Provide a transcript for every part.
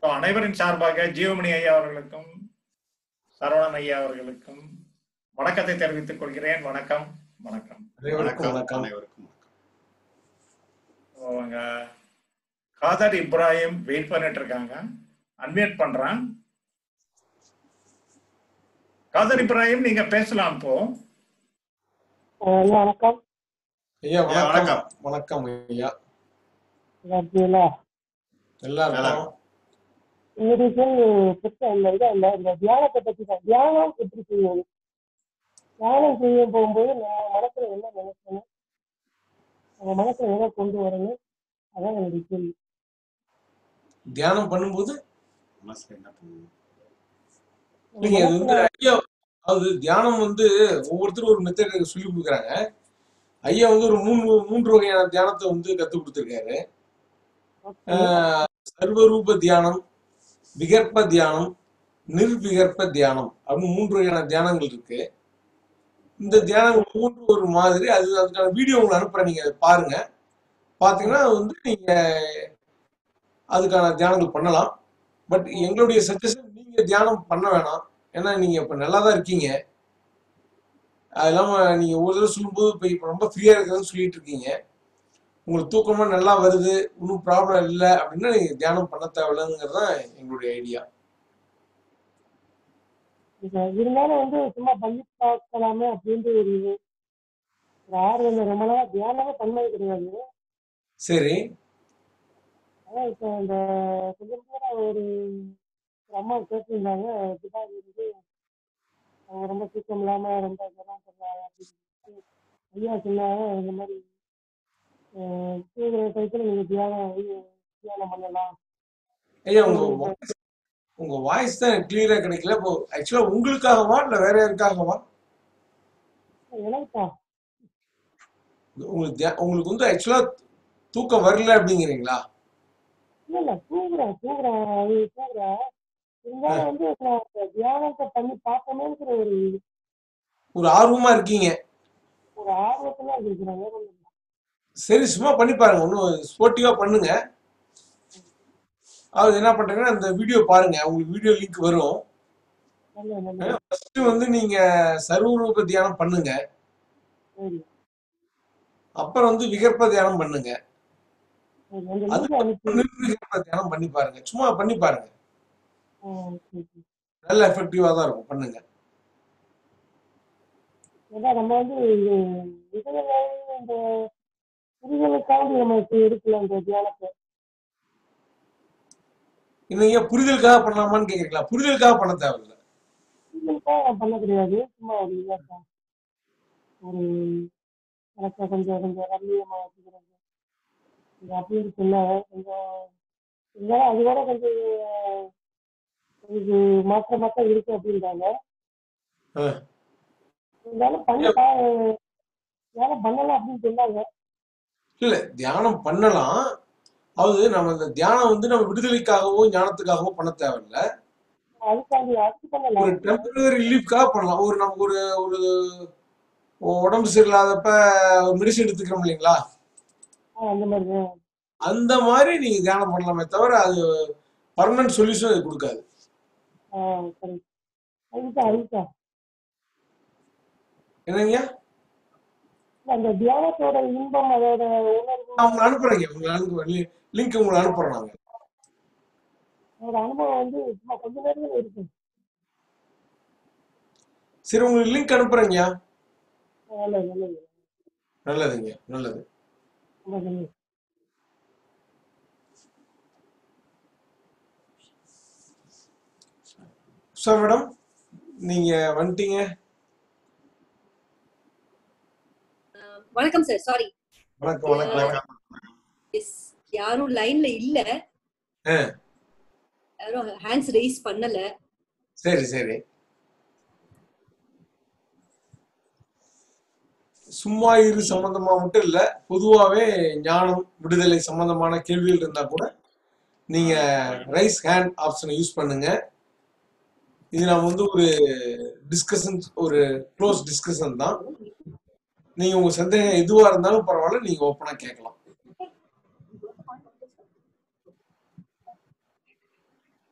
So, அனைவரின் சார்பாக ஜீவமணி ஐயா அவர்களுக்கும் சரவணன் ஐயா அவர்களுக்கும் வணக்கத்தை தெரிவித்துக் கொள்கிறேன் வணக்கம் வணக்கம் அனைவருக்கும் வணக்கம் வணக்கம் அனைவருக்கும் அவங்க காதர் இப்ராஹிம் வெயிட் பண்ணிட்டு இருக்காங்க அன்மியூட் பண்றேன் காதர் இப்ராஹிம் நீங்க பேசலாம் இப்போ ஐயா வணக்கம் ஐயா ஐயா, வணக்கம் வணக்கம். வணக்கம் ஐயா நல்லா இருக்கீங்களா நல்லா நல்லா இருக்கும் இன்னைக்கு புத்தகம் இந்த இதை இல்லை இந்த தியானத்தை பத்தி தான் தியானம் எப்படி செய்வது தியானம் செய்ய போகும்போது நம்ம மனசுல என்ன நினைக்கணும் நம்ம மனசுல எதை கொண்டு வரணும் அதான் என்னுடைய கேள்வி தியானம் பண்ணும்போது மனசுல என்ன பண்ணுவோம் நம்ம இல்லைங்க அது வந்து மனசுல ஐயா அது தியானம் வந்து ஒவ்வொருத்தரும் ஒரு மெத்தட் சொல்லி கொடுக்குறாங்க ஐயா வந்து ஒரு மூணு மூன்று வகையான தியானத்தை வந்து கத்து கொடுத்துருக்காரு ஓகே ஆஹ் சர்வரூப தியானம் விகற்ப தியானம் நிர்விகற்ப தியானம் அப்படின்னு மூன்று வகையான தியானங்கள் இருக்கு இந்த தியானங்கள் ஒவ்வொன்றும் ஒரு மாதிரி அது அதுக்கான வீடியோ உங்களுக்கு அனுப்புறேன் நீங்க அதை பாருங்க பாத்தீங்கன்னா வந்து நீங்க அதுக்கான தியானங்கள் பண்ணலாம் பட் எங்களுடைய சஜஷன் நீங்க தியானம் பண்ண வேணாம் ஏன்னா நீங்க இப்ப நல்லா தான் இருக்கீங்க அது இல்லாம நீங்க ஒரு தடவை சொல்லும்போது இப்ப இப்ப ரொம்ப ஃப்ரீயா இருக்கிறதுன்னு சொல்லிட்டு இருக்கீங்க உங்களுக்கு தூக்கமா நல்லா வருது ஒன்றும் ப்ராப்ளம் இல்லை அப்படின்னா நீங்க தியானம் பண்ண தேவையில்லைங்கிறது தான் எங்களுடைய ஐடியா இப்ப இருந்தாலும் வந்து சும்மா பண்ணி பார்க்கலாமே அப்படின்ட்டு ஒரு இது ஒரு ஆர்வம் ரொம்ப நாளா தியானமே பண்ணது கிடையாது சரி அதான் இப்போ இந்த கொஞ்சம் நேரம் ஒரு ஒரு அம்மா கேட்டிருந்தாங்க பிதாஜி வந்து அவங்க ரொம்ப தூக்கம் இல்லாம ரொம்ப ஜனம் பண்றாங்க அப்படின்னு சொல்லிட்டு ஐயா சொன்னாங்க இந்த மாதிரி அஹ், தூங்குற டயத்துல நீங்க தியானம் இது தியானம் பண்ணலாம் ஐயா உங்க வாய்ஸ் உங்க வாய்ஸ் தான் கிளியரா கிடைக்கல இப்போ ஆக்சுவலா உங்களுக்காகவா இல்ல வேற யாருக்காகவா எனக்குதான் உங்களுக்கு தியா- உங்களுக்கு வந்து ஆக்சுவலா தூக்கம் வரல அப்படிங்கிறீங்களா இல்ல இல்ல தூங்குறேன் தூங்குறேன் அது தூங்குறேன் இருந்தாலும் வந்து நான் இந்த தியானத்தை பண்ணி பார்க்கணுங்கிற ஒரு ஒரு ஆர்வமா இருக்கீங்க ஒரு ஆர்வத்துல இருக்கிறேன் வேற ஒண்ணும் இல்ல. சரி சும்மா பண்ணி பாருங்க ஒன்றும் ஸ்போர்ட்டிவா பண்ணுங்க அது என்ன பண்றீங்கன்னா அந்த வீடியோ பாருங்க உங்களுக்கு வீடியோ லிங்க் வரும் நல்ல நல்ல ஃபர்ஸ்ட் வந்து நீங்க சர்வரூப தியானம் பண்ணுங்க சரி அப்புறம் வந்து விகற்ப தியானம் பண்ணுங்க சரி அந்த அது லிங்க் அனுப்பி நிர்விகற்ப தியானம் பண்ணி பாருங்க சும்மா பண்ணி பாருங்க ஆ, சரி சரி நல்ல எஃபெக்டிவா தான் இருக்கும் பண்ணுங்க ஏன்னா நம்ம வந்து இது இதுகளை இந்த புரிதலுக்காண்டி நமக்கு இருக்குல்ல இந்த தியானத்தை நீங்க புரிதலுக்காக பண்ணலாமான்னு கேக்குறீங்களா புரிதலுக்காக பண்ண தேவையில்ல புரிதலுக்காக நான் பண்ண கிடையாது சும்மா ஒரு இதாக ஒரு எனக்கு கொஞ்சம் கொஞ்சம் ரம்மியமா வச்சுக்கிறது இது அப்படின்னு சொன்னாங்க கொஞ்சம் இருந்தாலும் அது கூட கொஞ்சம் கொஞ்சம் மாற்ற மாற்றம் இருக்கு அப்படின்றாங்க ஆ. இருந்தாலும் பண்ணி பா- தியானம் பண்ணலாம் அப்படின்னு சொன்னாங்க இல்ல தியானம் பண்ணலாம் அது நம்ம இந்த தியானம் வந்து நம்ம விடுதலைக்காகவோ ஞானத்துக்காகவோ பண்ண தேவையில்ல அதுக்காண்டி அதுக்கு பண்ணலாம் ஒரு டெம்பரரி ரிலீஃப்காக பண்ணலாம் ஒரு நமக்கு ஒரு ஒரு உடம்பு சரியில்லாதப்ப ஒரு மெடிசன் எடுத்துக்கிறோம் இல்லைங்களா ஆ, அந்த மாதிரி தான். அந்த மாதிரி நீங்க தியானம் பண்ணலாமே தவிர அது பர்மனன்ட் சொல்யூஷன் அது கொடுக்காது ஆ சரி அதுதான் அதுதான் என்னங்க அந்த தியானத்தோட இன்பம் அதோட உணர்வு நான் உங்களை அனுப்புறேங்க உங்களை அனுப்பு லிங்க் உங்களை அனுப்புறேன் நாங்க அதோட அனுபவம் வந்து சும்மா கொஞ்ச நேரம் இருக்கு சரி உங்களுக்கு லிங்க் அனுப்புறேங்கய்யா நல்லது நல்லது நல்லதுங்க நல்லது ரொம்ப நல்லது உஷா மேடம் நீங்க வந்துட்டீங்க வணக்கம் சார் சாரி வணக்கம் வணக்கம் வணக்கம் எஸ் யாரும் லைன்ல இல்ல ஆ. யாரும் ஹேண்ட்ஸ் ரைஸ் பண்ணல சரி சரி சும்மா இரு சம்பந்தமா மட்டும் இல்ல பொதுவாவே ஞானம் விடுதலை சம்பந்தமான கேள்விகள் இருந்தா கூட நீங்க ரைஸ் ஹேண்ட் ஆப்ஷனை யூஸ் பண்ணுங்க இது நம்ம வந்து ஒரு டிஸ்கஷன் ஒரு க்ளோஸ் டிஸ்கஷன் தான் நீங்க உங்க சந்தேகம் எதுவா இருந்தாலும் பரவாயில்ல நீங்க ஓப்பனா கேட்கலாம்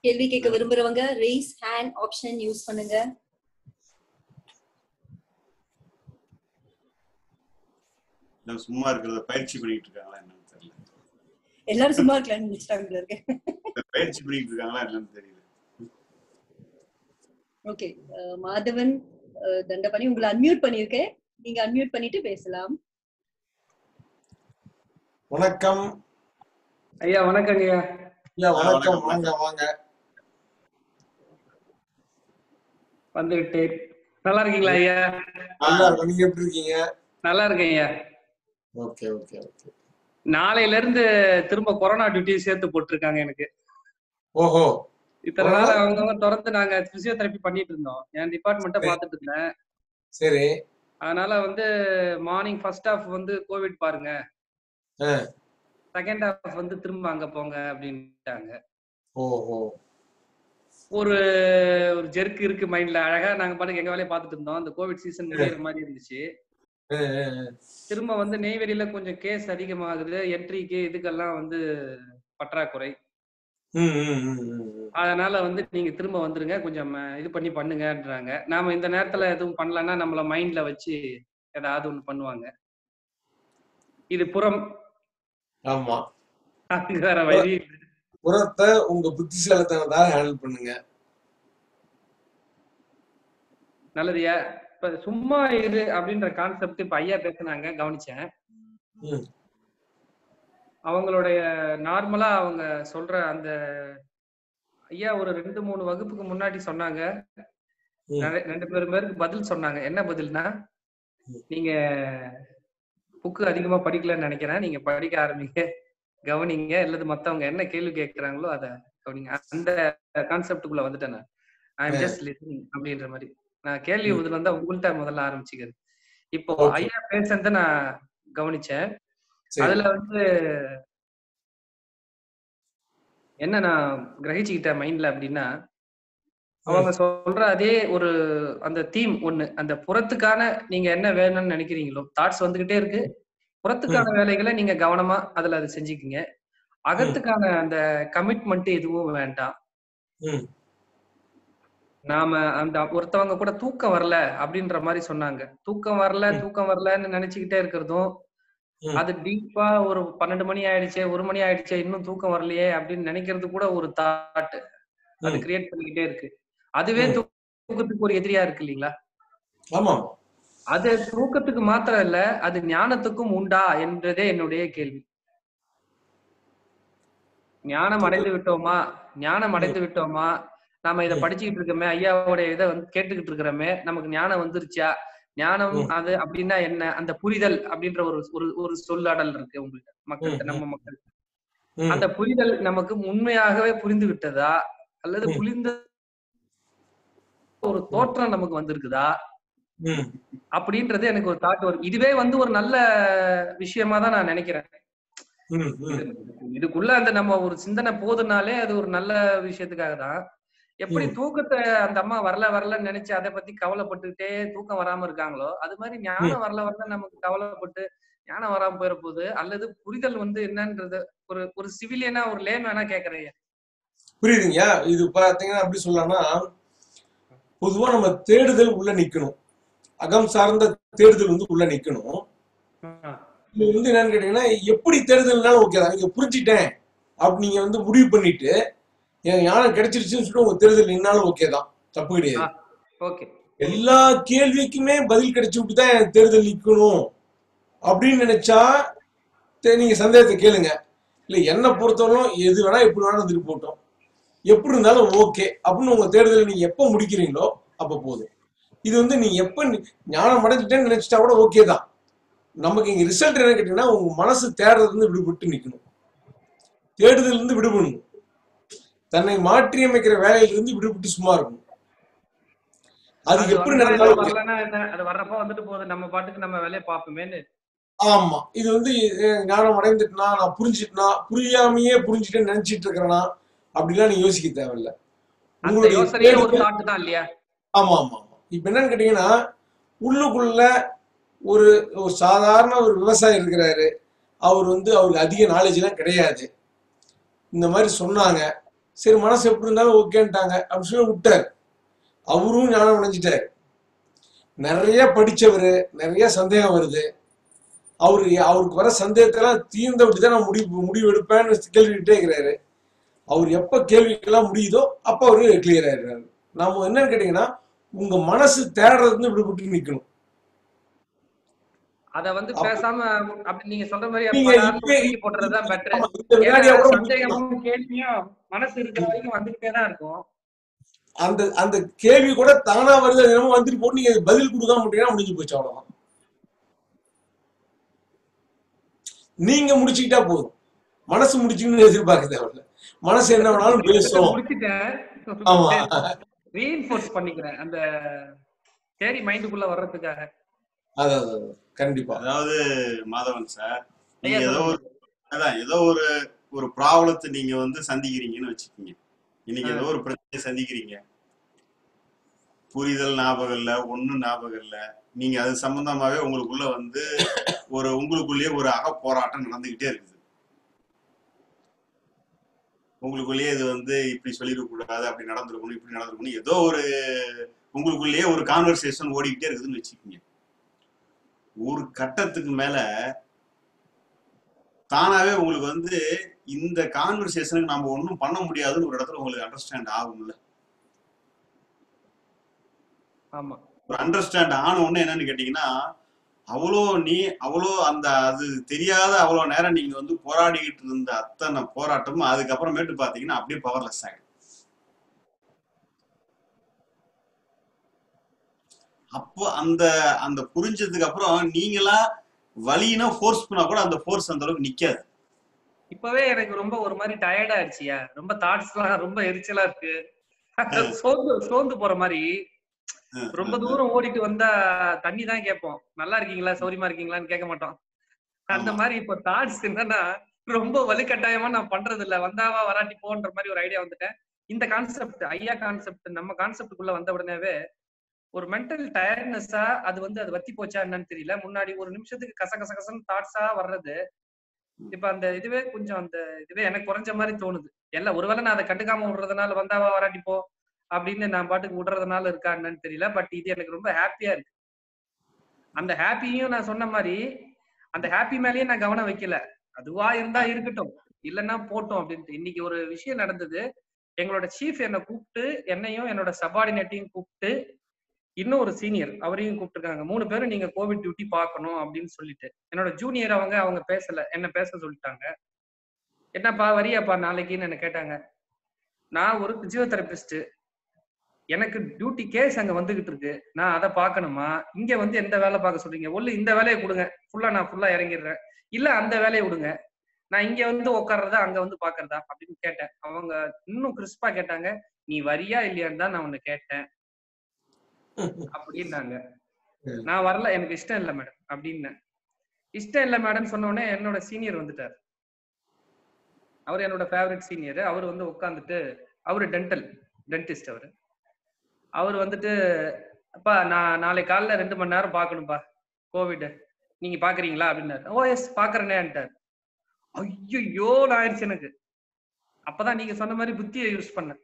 கேள்வி கேட்க விரும்புறவங்க raise hand ஆப்ஷன் யூஸ் பண்ணுங்க இல்ல சும்மா இருக்கிறத பயிற்சி பண்ணிட்டு இருக்காங்களா என்னன்னு தெரியல எல்லாரும் சும்மா இருக்கலாம்னு நினைச்சிட்டாங்க போல இருக்கு இல்ல பயிற்சி பண்ணிட்டு இருக்காங்களா என்னன்னு தெரியல ஓகே மாதவன் அஹ், தண்டபாணி உங்களை அன்மியூட் பண்ணிருக்கேன் நீங்க அன்மியூட் பண்ணிட்டு பேசலாம் வணக்கம் ஐயா வணக்கங்க ஐயா ஐயா ஆ, வணக்கம் வணக்கம், வாங்க வாங்க வந்து விட்டேன் நல்லா இருக்கீங்களா ஐயா நல்லா இருக்கும் நீங்க எப்படி இருக்கீங்க நல்லா இருக்கேன் ஐயா ஓகே ஓகே ஓகே நாளையில இருந்து திரும்ப கொரோனா டியூட்டி சேர்த்து போட்டிருக்காங்க எனக்கு ஓஹோ இத்தனை நாள் அவங்க திறந்து நாங்க பிசியோதெரப்பி பண்ணிட்டு இருந்தோம் என் டிபார்ட்மெண்ட்டை சரி. பார்த்துட்டு இருந்தேன் சரி அதனால வந்து மார்னிங் ஃபர்ஸ்ட் ஹாஃப் வந்து கோவிட் பாருங்க ஆ. செகண்ட் ஹாஃப் வந்து திரும்ப அங்க போங்க அப்படின்ட்டாங்க ஓஹோ ஒரு ஒரு ஜெர்க் இருக்கு மைண்ட்ல அழகா நாங்க பாட்டுக்கு எங்க வேலையை பார்த்துட்டு இருந்தோம் அந்த கோவிட் சீசன் முடியிற மாதிரி இருந்துச்சு ஆ, ஆ, ஆ. திரும்ப வந்து நெய்வேலியில கொஞ்சம் கேஸ் அதிகமாகுது என்ட்ரிக்கு இதுக்கெல்லாம் வந்து பற்றாக்குறை ம், ம், ம், ம், ம். அதனால வந்து நீங்க திரும்ப வந்துருங்க கொஞ்சம் ம- இது பண்ணி பண்ணுங்கன்றாங்க நாம இந்த நேரத்துல எதுவும் பண்ணலன்னா நம்மள மைண்ட்ல வச்சு ஏதாவது ஒண்ணு பண்ணுவாங்க இது புறம் ஆமா அது வேற வழி இல்ல. புறத்தை உங்க புத்திசாலித்தனத்தால ஹேண்டில் பண்ணுங்க நல்லதுயா இப்ப சும்மா இரு அப்படின்ற கான்செப்ட் இப்ப ஐயா பேசுனாங்க கவனிச்சேன் ம். அவங்களுடைய நார்மலா அவங்க சொல்ற அந்த ஐயா ஒரு ரெண்டு மூணு வகுப்புக்கு முன்னாடி சொன்னாங்க ம். நிறைய- ரெண்டு பேரும் பேருக்கு பதில் சொன்னாங்க என்ன பதில்னா ம். நீங்க புக்கு அதிகமா படிக்கலன்னு நினைக்கிறேன் நீங்க படிக்க ஆரம்பிங்க கவனிங்க அல்லது மத்தவங்க என்ன கேள்வி கேட்கறாங்களோ அத கவனிங்க அந்த கான்செப்டுக்குள்ள வந்துட்டேன் நான் I am ah. Just listening அப்படின்ற மாதிரி நான் கேள்வி ம். பதில் வந்தா உங்கள்ட்ட முதல்ல ஆரம்பிச்சுக்கிறது இப்போ Okay. ஐயா பேசுறத நான் கவனிச்சேன் சரி அதுல வந்து என்ன நான் கிரகிச்சுக்கிட்டேன் மைண்ட்ல அப்படின்னா அவங்க சொல்ற அதே ஒரு அந்த தீம் ஒண்ணு அந்த புறத்துக்கான நீங்க என்ன வேணும்னு நினைக்கிறீங்களோ தாட்ஸ் வந்துகிட்டே இருக்கு புறத்துக்கான வேலைகளை நீங்க கவனமா அதுல அதை செஞ்சுக்கிங்க அகத்துக்கான அந்த கமிட்மெண்ட் எதுவும் வேண்டாம் ம். நாம அந்த ஒருத்தவங்க கூட தூக்கம் வரல அப்படின்ற மாதிரி சொன்னாங்க தூக்கம் வரல ம். தூக்கம் வரலன்னு நினைச்சுக்கிட்டே இருக்கிறதும் ம். அது டீப்பா ஒரு பன்னெண்டு மணி ஆயிடுச்சே ஒரு மணி ஆயிடுச்சே இன்னும் தூக்கம் வரலையே அப்படின்னு நினைக்கிறது கூட ஒரு தாட் அது ம். கிரியேட் பண்ணிக்கிட்டே இருக்கு அதுவே ம். தூக்கத்துக்கு ஒரு எதிரியா இருக்கு இல்லைங்களா ஆமா அது தூக்கத்துக்கு மாத்திரம் இல்ல அது ஞானத்துக்கும் உண்டா என்றதே என்னுடைய கேள்வி ஞானம் அடைந்து விட்டோமா ஞானம் அடைந்து விட்டோமா நாம இத ம். படிச்சுக்கிட்டு இருக்கோமே ஐயாவுடைய இதை வந்து கேட்டுக்கிட்டு இருக்கிறோமே நமக்கு ஞானம் வந்துருச்சா ஞானம் ம். அது அப்படின்னா என்ன அந்த புரிதல் அப்படின்ற ஒரு ஒரு ஒரு சொல்லாடல் இருக்கு உங்களுக்கு மக்கள்கிட்ட ம். நம்ம மக்கள் ம். அந்த புரிதல் நமக்கு உண்மையாகவே புரிந்து விட்டதா அல்லது ம். புரிந்த ஒரு தோற்றம் நமக்கு வந்திருக்குதா ம். அப்படின்றது எனக்கு ஒரு தாட் வரும் இதுவே வந்து ஒரு நல்ல விஷயமா தான் நான் நினைக்கிறேன் ம். ம். இது- இதுக்குள்ள அந்த நம்ம ஒரு சிந்தனை போதுனாலே அது ஒரு நல்ல விஷயத்துக்காக தான் எப்படி ம். தூக்கத்தை அந்த அம்மா வரல வரலன்னு நினைச்சு அதை பத்தி கவலைப்பட்டுக்கிட்டே தூக்கம் வராம இருக்காங்களோ அது மாதிரி ஞானம் வரல வரல நமக்கு கவலைப்பட்டு ஞானம் வராம போயிட போகுது அல்லது புரிதல் வந்து என்னன்றது ஒரு ஒரு சிவிலியனா ஒரு லேன் வேணா கேக்குறேன் புரியுதுங்க இது பாத்தீங்கன்னா அப்படி சொல்லலாம்னா பொதுவா நம்ம தேடுதல் உள்ள நிக்கணும் அகம் சார்ந்த தேடுதல் வந்து உள்ள நிக்கணும் இது வந்து என்னன்னு கேட்டீங்கன்னா எப்படி தேடுதல்னாலும் ஓகே தான் நீங்க புரிஞ்சிட்டேன் அப்படி நீங்க வந்து முடிவு பண்ணிட்டு என் ஞானம் கிடைச்சிருச்சுன்னு சொல்லிட்டு உங்க தேடுதல் நின்னாலும் ஓகே தான் தப்பு கிடையாது ஓகே எல்லா கேள்விக்குமே பதில் கிடைச்சு விட்டு தான் எனக்கு தேர்தல் நிக்கணும் அப்படின்னு நினைச்சா சரி, நீங்க சந்தேகத்தை கேளுங்க இல்ல என்ன பொறுத்தவரைக்கும் எது வேணா எப்படி வேணா இருந்துட்டு போட்டோம் எப்படி இருந்தாலும் ஓகே அப்படின்னு உங்க தேர்தலை நீங்க எப்ப முடிக்கிறீங்களோ அப்ப போதும் இது வந்து நீங்க எப்ப நி- ஞானம் அடைஞ்சிட்டேன்னு நினைச்சிட்டா கூட ஓகே தான் நமக்கு இங்க ரிசல்ட் என்ன கேட்டீங்கன்னா உங்க மனசு தேடுறதுல இருந்து விடுபட்டு நிக்கணும் தேடுதல் இருந்து விடுபடணும் தன்னை மாற்றி அமைக்கிற வேலையில இருந்து விடுபட்டு சும்மா இருக்கணும் அது அது எப்படி வந்தா என்ன, நடந்தாலும் okay. வரலன்னா என்ன அது வர்றப்ப வந்துட்டு போகுது நம்ம பாட்டுக்கு நம்ம வேலையை பார்ப்போமேன்னு ஆமா இது வந்து அஹ், ஞானம் அடைந்துட்டுனா நான் புரிஞ்சுட்டுனா புரியாமையே புரிஞ்சுட்டேன்னு நினைச்சிட்டு இருக்கிறேனா அப்படிலாம் நீ யோசிக்க தேவையில்ல அந்த உங்களுடைய யோசனையே ஒரு தேடுதல் தாட் தான் இல்லையா ஆமா ஆமா ஆமா இப்ப என்னன்னு கேட்டீங்கன்னா உள்ளுக்குள்ள ஒரு ஒரு சாதாரண ஒரு விவசாயி இருக்கிறாரு அவர் வந்து அவருக்கு அதிக நாலேஜ் எல்லாம் கிடையாது இந்த மாதிரி சொன்னாங்க சரி மனசு எப்படி இருந்தாலும் ஓகேன்ட்டாங்க அப்படின்னு சொல்லி விட்டார் அவரும் ஞானம் அடைஞ்சிட்டார் நிறைய படிச்சவர் நிறைய சந்தேகம் வருது அவரு அவருக்கு வர சந்தேகத்தெல்லாம் தீர்ந்த விட்டு தான் நான் முடிவு முடிவு எடுப்பேன்னு கேள்விக்கிட்டே இருக்கிறாரு அவர் எப்ப கேள்விக்கெல்லாம் முடியுதோ அப்ப அவரு கிளியர் ஆயிடுறாரு நாம என்னன்னு கேட்டீங்கன்னா உங்க மனசு தேடுறதுன்னு இப்படி விட்டு நிக்கணும் அத வந்து அப்ப- பேசாம அப்படி நீங்க சொல்ற மாதிரி நீங்க அப்ப இப்ப- தூக்கி போடுறதுதான் பெட்டர் ஆமா, இந்த வினாடியா கூட முடிக்கலாம். சந்தேகமும் கேள்வியும் மனசு இருக்கிற வரைக்கும் வந்துகிட்டே தான் இருக்கும் அந்த அந்த கேள்வி கூட தானா வருது அது என்னமோ வந்துட்டு போட்டு நீங்க பதில் கொடுக்காம முடியும் முடிஞ்சு போச்சு அவ்வளவுதான் நீங்க முடிச்சுக்கிட்டா போதும் மனசு முடிச்சுக்கணும்னு எதிர்பார்க்க தேவையில்ல மனசு என்ன வேணாலும் பேசும் முடிச்சிட்டேன் ஆமா ரீஇன்ஃபோர்ஸ் பண்ணிக்கிறேன் அந்த தேரி மைண்டுக்குள்ள வர்றதுக்காக அதான் அதான், அதான். கண்டிப்பா அதாவது மாதவன் சார் நீங்க ஐயா, ஏதோ ஒரு அதான் ஏதோ ஒரு ஒரு ப்ராப்ளத்தை நீங்க வந்து சந்திக்கிறீங்கன்னு வச்சுக்கோங்க இன்னைக்கு ஏதோ ஒரு பிரச்சனையை சந்திக்கிறீங்க புரிதல் ஞாபகம் இல்ல ஒண்ணும் ஞாபகம் இல்ல நீங்க அது சம்பந்தமாவே உங்களுக்குள்ள வந்து ஒரு உங்களுக்குள்ளேயே ஒரு அக போராட்டம் நடந்துகிட்டே இருக்குது உங்களுக்குள்ளேயே இது வந்து இப்படி சொல்லிடக்கூடாது அப்படி நடந்திருக்கணும் இப்படி நடந்திருக்கணும் ஏதோ ஒரு உங்களுக்குள்ளேயே ஒரு கான்வர்சேஷன் ஓடிக்கிட்டே இருக்குதுன்னு வச்சுக்கோங்க ஒரு கட்டத்துக்கு மேல தானாவே உங்களுக்கு வந்து இந்த கான்வர்சேஷனுக்கு நம்ம ஒன்றும் பண்ண முடியாதுன்னு ஒரு இடத்துல உங்களுக்கு அண்டர்ஸ்டாண்ட் ஆகும்ல ஆமா ஒரு அண்டர்ஸ்டாண்ட் ஆன உடனே என்னன்னு கேட்டீங்கன்னா அவ்வளோ நீ அவ்வளோ அந்த அது தெரியாத அவ்வளோ நேரம் நீங்க வந்து போராடிக்கிட்டு இருந்த அத்தனை போராட்டமும் அதுக்கப்புறமேட்டு பாத்தீங்கன்னா அப்படியே பவர்லெஸ் ஆகிடும் அப்போ அந்த அந்த புரிஞ்சதுக்கு அப்புறம் நீங்களா வலினா ஃபோர்ஸ் பண்ணா கூட அந்த ஃபோர்ஸ் அந்த அளவுக்கு நிக்காது இப்பவே எனக்கு ரொம்ப ஒரு மாதிரி டயர்ட் ஆயிடுச்சியா ரொம்ப தாட்ஸ் எல்லாம் ரொம்ப எரிச்சலா இருக்கு சோர்ந்து சோர்ந்து போற மாதிரி ரொம்ப தூரம் ஓடிட்டு வந்தா தண்ணி தான் கேட்போம் நல்லா இருக்கீங்களா சௌரியமா இருக்கீங்களான்னு கேட்க மாட்டோம் அந்த ஆமா. மாதிரி இப்போ தாட்ஸ் என்னன்னா ரொம்ப வலுக்கட்டாயமா நான் பண்றது இல்ல வந்தாவா வராட்டி போன்ற மாதிரி ஒரு ஐடியா வந்துட்டேன் இந்த கான்செப்ட் ஐயா கான்செப்ட் நம்ம கான்செப்டுக்குள்ள வந்த உடனேவே ஒரு மென்டல் டயர்ட்னஸா அது வந்து அது வத்தி போச்சா என்னன்னு தெரியல முன்னாடி ஒரு நிமிஷத்துக்கு கச கச கசன்னு தாட்ஸா வர்றது இப்ப அந்த இதுவே கொஞ்சம் அந்த இதுவே எனக்கு குறைஞ்ச மாதிரி தோணுது எல்லாம் ஒருவேளை நான் அதை கண்டுக்காம விடுறதுனால வந்தாவா வராட்டி போ அப்படின்னு நான் பாட்டுக்கு விடுறதுனால இருக்கா என்னன்னு தெரியல பட் இது எனக்கு ரொம்ப ஹாப்பியா இருக்கு அந்த ஹாப்பியும் நான் சொன்ன மாதிரி அந்த ஹாப்பி மேலேயே நான் கவனம் வைக்கல அதுவா இருந்தா இருக்கட்டும் இல்லைன்னா போட்டோம் அப்படின்ட்டு இன்னைக்கு ஒரு விஷயம் நடந்தது எங்களோட சீஃப் என்னை கூப்பிட்டு என்னையும் என்னோட சபார்டினேட்டையும் கூப்பிட்டு இன்னும் ஒரு சீனியர் அவரையும் கூப்பிட்டுருக்காங்க மூணு பேரும் நீங்க கோவிட் டியூட்டி பார்க்கணும் அப்படின்னு சொல்லிட்டு என்னோட ஜூனியர் அவங்க அவங்க பேசல என்ன பேச சொல்லிட்டாங்க என்னப்பா வரியாப்பா நாளைக்குன்னு என்ன கேட்டாங்க நான் ஒரு பிசியோதெரபிஸ்ட் எனக்கு டியூட்டி கேஸ் அங்க வந்துகிட்டு இருக்கு நான் அதை பார்க்கணுமா இங்க வந்து எந்த வேலை பார்க்க சொல்றீங்க ஒண்ணு இந்த வேலையை கொடுங்க ஃபுல்லா நான் ஃபுல்லா இறங்கிடுறேன் இல்ல அந்த வேலையை விடுங்க நான் இங்க வந்து உட்கார்றதா அங்க வந்து பாக்குறதா அப்படின்னு கேட்டேன் அவங்க இன்னும் கிறிஸ்பா கேட்டாங்க நீ வரியா இல்லையான்னு தான் நான் உன்னை கேட்டேன் அப்படின்னாங்க நான் வரல எனக்கு இஷ்டம் இல்லை மேடம் அப்படின்னேன் இஷ்டம் இல்லை மேடம் சொன்ன உடனே என்னோட சீனியர் வந்துட்டார் அவர் என்னோட ஃபேவரட் சீனியர் அவர் வந்து உட்காந்துட்டு அவரு டென்டல் டென்டிஸ்ட் அவர் அவர் வந்துட்டு அப்பா நான் நாளை காலைல ரெண்டு மணி நேரம் பார்க்கணும்பா கோவிட் நீங்க பாக்குறீங்களா அப்படின்னாரு ஓ எஸ் பாக்குறேனேன்ட்டார் ஐயோ ஆயிடுச்சு எனக்கு அப்பதான் நீங்க சொன்ன மாதிரி புத்தியை யூஸ் பண்ணேன்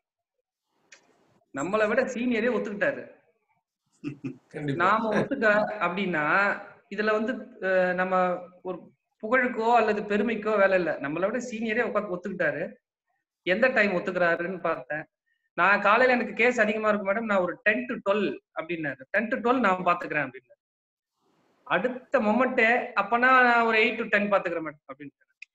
நம்மளை விட சீனியரே ஒத்துக்கிட்டாரு கண்டிப்பா நாம ஒத்துக்க அப்படின்னா இதுல வந்து அஹ், நம்ம ஒரு புகழுக்கோ அல்லது பெருமைக்கோ வேலை இல்ல நம்மளை விட சீனியரே உட்காந்து ஒத்துக்கிட்டாரு எந்த டைம் ஒத்துக்கிறாருன்னு பார்த்தேன் நான் காலையில எனக்கு கேஸ் அதிகமா இருக்கும் மேடம் நான் ஒரு டென் டு டுவெல் அப்படின்னாரு டென் டு டுவெல் நான் பாத்துக்கிறேன் அப்படின்னு அடுத்த மொமெண்ட்டே அப்பனா நான் ஒரு எயிட் டு டென் பாத்துக்கிறேன் மேடம் அப்படின்னு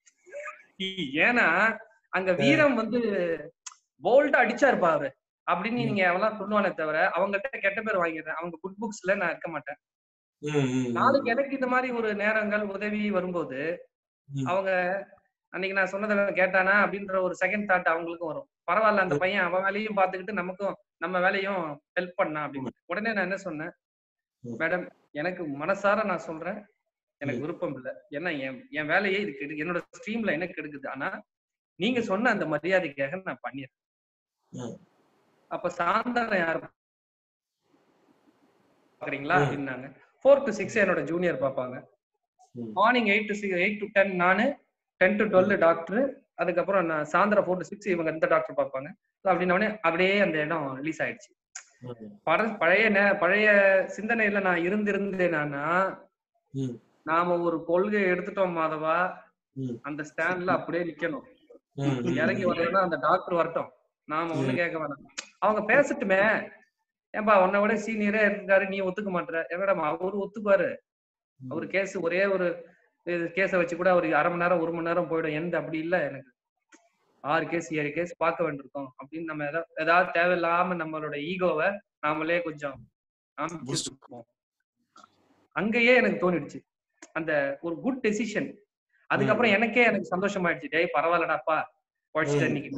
ஏன்னா அங்க வீரம் வந்து போல்டா அடிச்சாருப்பா அவரு அப்படின்னு நீங்க எவ்வளவு சொல்லுவானே தவிர அவங்ககிட்ட கெட்ட பேர் வாங்கிடுறேன் அவங்க குட் புக்ஸ்ல நான் இருக்க மாட்டேன் ம், ம், ம். நாளைக்கு எனக்கு இந்த மாதிரி ஒரு நேரங்கள் உதவி வரும்போது ம். அவங்க அன்னைக்கு நான் சொன்னதை அவன் கேட்டானா அப்படின்ற ஒரு செகண்ட் தாட் அவங்களுக்கும் வரும் பரவாயில்ல அந்த பையன் அவன் வேலையும் பார்த்துக்கிட்டு நமக்கும் நம்ம வேலையும் ஹெல்ப் பண்ணா அப்படின்னு உடனே நான் என்ன சொன்னேன் ம். மேடம் எனக்கு மனசார நான் சொல்றேன் எனக்கு விருப்பம் இல்லை ஏன்னா என் என் வேலையே இதுக்கு கெடு- என்னோட ஸ்ட்ரீம்ல எனக்கு எடுக்குது ஆனா நீங்க சொன்ன அந்த மரியாதைக்காக நான் பண்ணிடுறேன் ம். அப்ப சாயந்தரம் யார் பாக்குறீங்களா ம். அப்படின்னாங்க ஃபோர் டு சிக்ஸ் என்னோட ஜூனியர் பார்ப்பாங்க ம். Morning eight to six eight to ten நானு டென் டு டுவெல் டாக்டர் அதுக்கப்புறம் நான் சாயந்தரம் ஃபோர் டு சிக்ஸ் இவங்க இந்த டாக்டர் பார்ப்பாங்க So அப்படின்ன உடனே அப்படியே அந்த இடம் ரிலீஸ் ஆயிடுச்சு ம். பட பழைய நே- பழைய சிந்தனையில நான் இருந்திருந்தேனா ம். நாம ஒரு கொள்கை எடுத்துட்டோம் மாதவா ம். அந்த ஸ்டாண்ட்ல அப்படியே நிக்கணும் ம், ம், இறங்கி ம். வரலன்னா அந்த டாக்டர் வரட்டும் நாம ஒண்ணும் கேட்க வேணாம் அவங்க பேசட்டுமே ஏன்பா உன்னை விட சீனியரே இருக்காரு நீ ஒத்துக்க மாட்டற மேடம் அவரு ஒத்துக்குவாரு அவரு கேஸ் ஒரே ஒரு கேஸை வச்சு கூட அவருக்கு அரை மணி நேரம் ஒரு மணி நேரம் போயிடும் எந்த அப்படி இல்ல எனக்கு ஆறு கேஸ் ஏழு கேஸ் பார்க்க வேண்டியிருக்கோம் அப்படின்னு நம்ம ஏதாவது ஏதாவது தேவையில்லாம நம்மளோட ஈகோவை நாமளே கொஞ்சம் காமிச்சிருப்போம் அங்கேயே எனக்கு தோணிடுச்சு அந்த ஒரு குட் டெசிஷன் அதுக்கப்புறம் எனக்கே எனக்கு சந்தோஷமாயிடுச்சு டேய் பரவாயில்லடாப்பா உழைச்சிட்ட இன்னைக்கு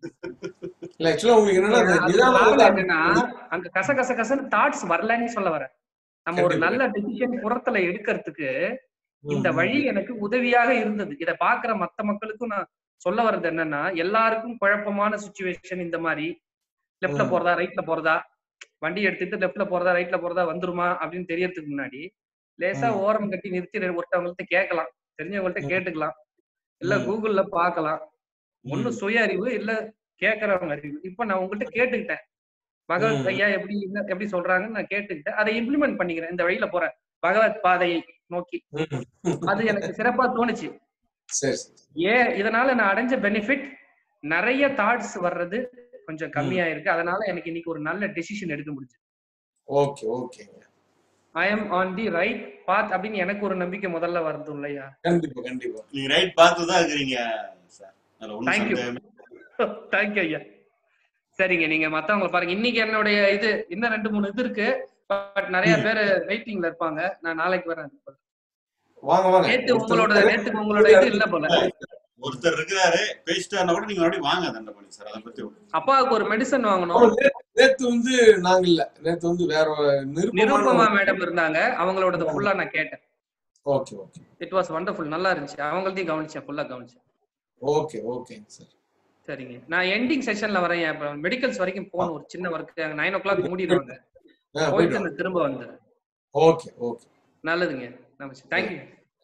இல்ல ஆக்சுவலா உங்களுக்கு என்னன்னா அந்த அது நிதானம் காரணம் வந்து என்னன்னா அங்க கச கச கசன்னு தாட்ஸ் வரலன்னு சொல்ல வரேன் நம்ம ஒரு கண்டிப்பா. நல்ல டெசிஷன் புறத்துல எடுக்கிறதுக்கு ம், இந்த ம், வழி ம். எனக்கு உதவியாக இருந்தது இத பாக்குற மத்த மக்களுக்கும் நான் சொல்ல வர்றது என்னன்னா எல்லாருக்கும் குழப்பமான சுச்சுவேஷன் இந்த மாதிரி லெஃப்ட்ல ம். போறதா ரைட்ல போறதா வண்டி எடுத்துட்டு லெஃப்ட்ல போறதா ரைட்ல போறதா வந்துருமா அப்படின்னு தெரியறதுக்கு முன்னாடி லேசா ம். ஓரம் கட்டி நிறுத்தி ரெ- ஒருத்தவங்கள்ட்ட கேட்கலாம் தெரிஞ்சவங்கள்ட்ட ம். கேட்டுக்கலாம் இல்ல ம். கூகுள்ல பார்க்கலாம் ஒண்ணு ம். சுய அறிவு இல்ல கேட்கறவங்க அறிவு இப்ப நான் உங்கள்ட்ட கேட்டுக்கிட்டேன் பகவத் ம். ஐயா எப்படி என்ன எப்படி சொல்றாங்கன்னு நான் கேட்டுக்கிட்டேன் அதை இம்ப்ளிமெண்ட் பண்ணிக்கிறேன் இந்த வழியில போறேன் பகவத் பாதையை நோக்கி ம். அது எனக்கு சிறப்பா தோணுச்சு சரி சரி ஏன் இதனால நான் அடைஞ்ச பெனிஃபிட் நிறைய தாட்ஸ் வர்றது கொஞ்சம் கம்மியா இருக்கு அதனால எனக்கு இன்னைக்கு ஒரு நல்ல டெசிஷன் எடுக்க முடிஞ்சு ஓகே ஓகேங்க I am on the right path அப்படின்னு எனக்கு ஒரு நம்பிக்கை முதல்ல வருது இல்லையா கண்டிப்பா கண்டிப்பா நீங்க ரைட் பார்த்து தான் இருக்கிறீங்க சார் அதுல ஒண்ணும் தேங்க்யூ சந்தேகமே தேங்க்யூ ஐயா சரிங்க நீங்க மத்தவங்க பாருங்க இன்னைக்கு என்னுடைய இது இன்னும் ரெண்டு மூணு இது இருக்கு பட் நிறைய ம். பேர் வெயிட்டிங்ல இருப்பாங்க நான் நாளைக்கு வரேன் வாங்க வாங்க நேத்து ஒருத்தர் உங்களோட இருக்காரு. நேத்துக்கு உங்களோட இது இல்ல போல ஒருத்தர் இருக்கிறாரு பேசிட்டாருன்னா கூட நீங்க மறுபடியும் வாங்க தண்டபடி சார் அதை பத்தி ஒண்ணும் அப்பாவுக்கு ஒரு மெடிசன் வாங்கணும் அப்புறம் நேத்து- நேத்து வந்து நாங்க இல்ல நேத்து வந்து வேற நிருப்பமா நிருப்பமான மேடம் இருந்தாங்க அவங்களோடது ஃபுல்லா நான் கேட்டேன் okay okay it was wonderful நல்லா இருந்துச்சு அவங்கள்தையும் கவனிச்சேன் ஃபுல்லா கவனிச்சேன் ஓகே ஓகேங்க சார் சரிங்க நான் எண்டிங் செஷன்ல வரேன் இப்போ மெடிக்கல்ஸ் வரைக்கும் போகணும் ஒரு சின்ன ஒர்க் நைன் ஓ கிளாக் மூடிடுவாங்க ஆ, போயிட்டு போயிட்டு வாங்க. நான் திரும்ப வந்துடுறேன் ஓகே ஓகே நல்லதுங்க நமஸ்தே தேங்க்யூ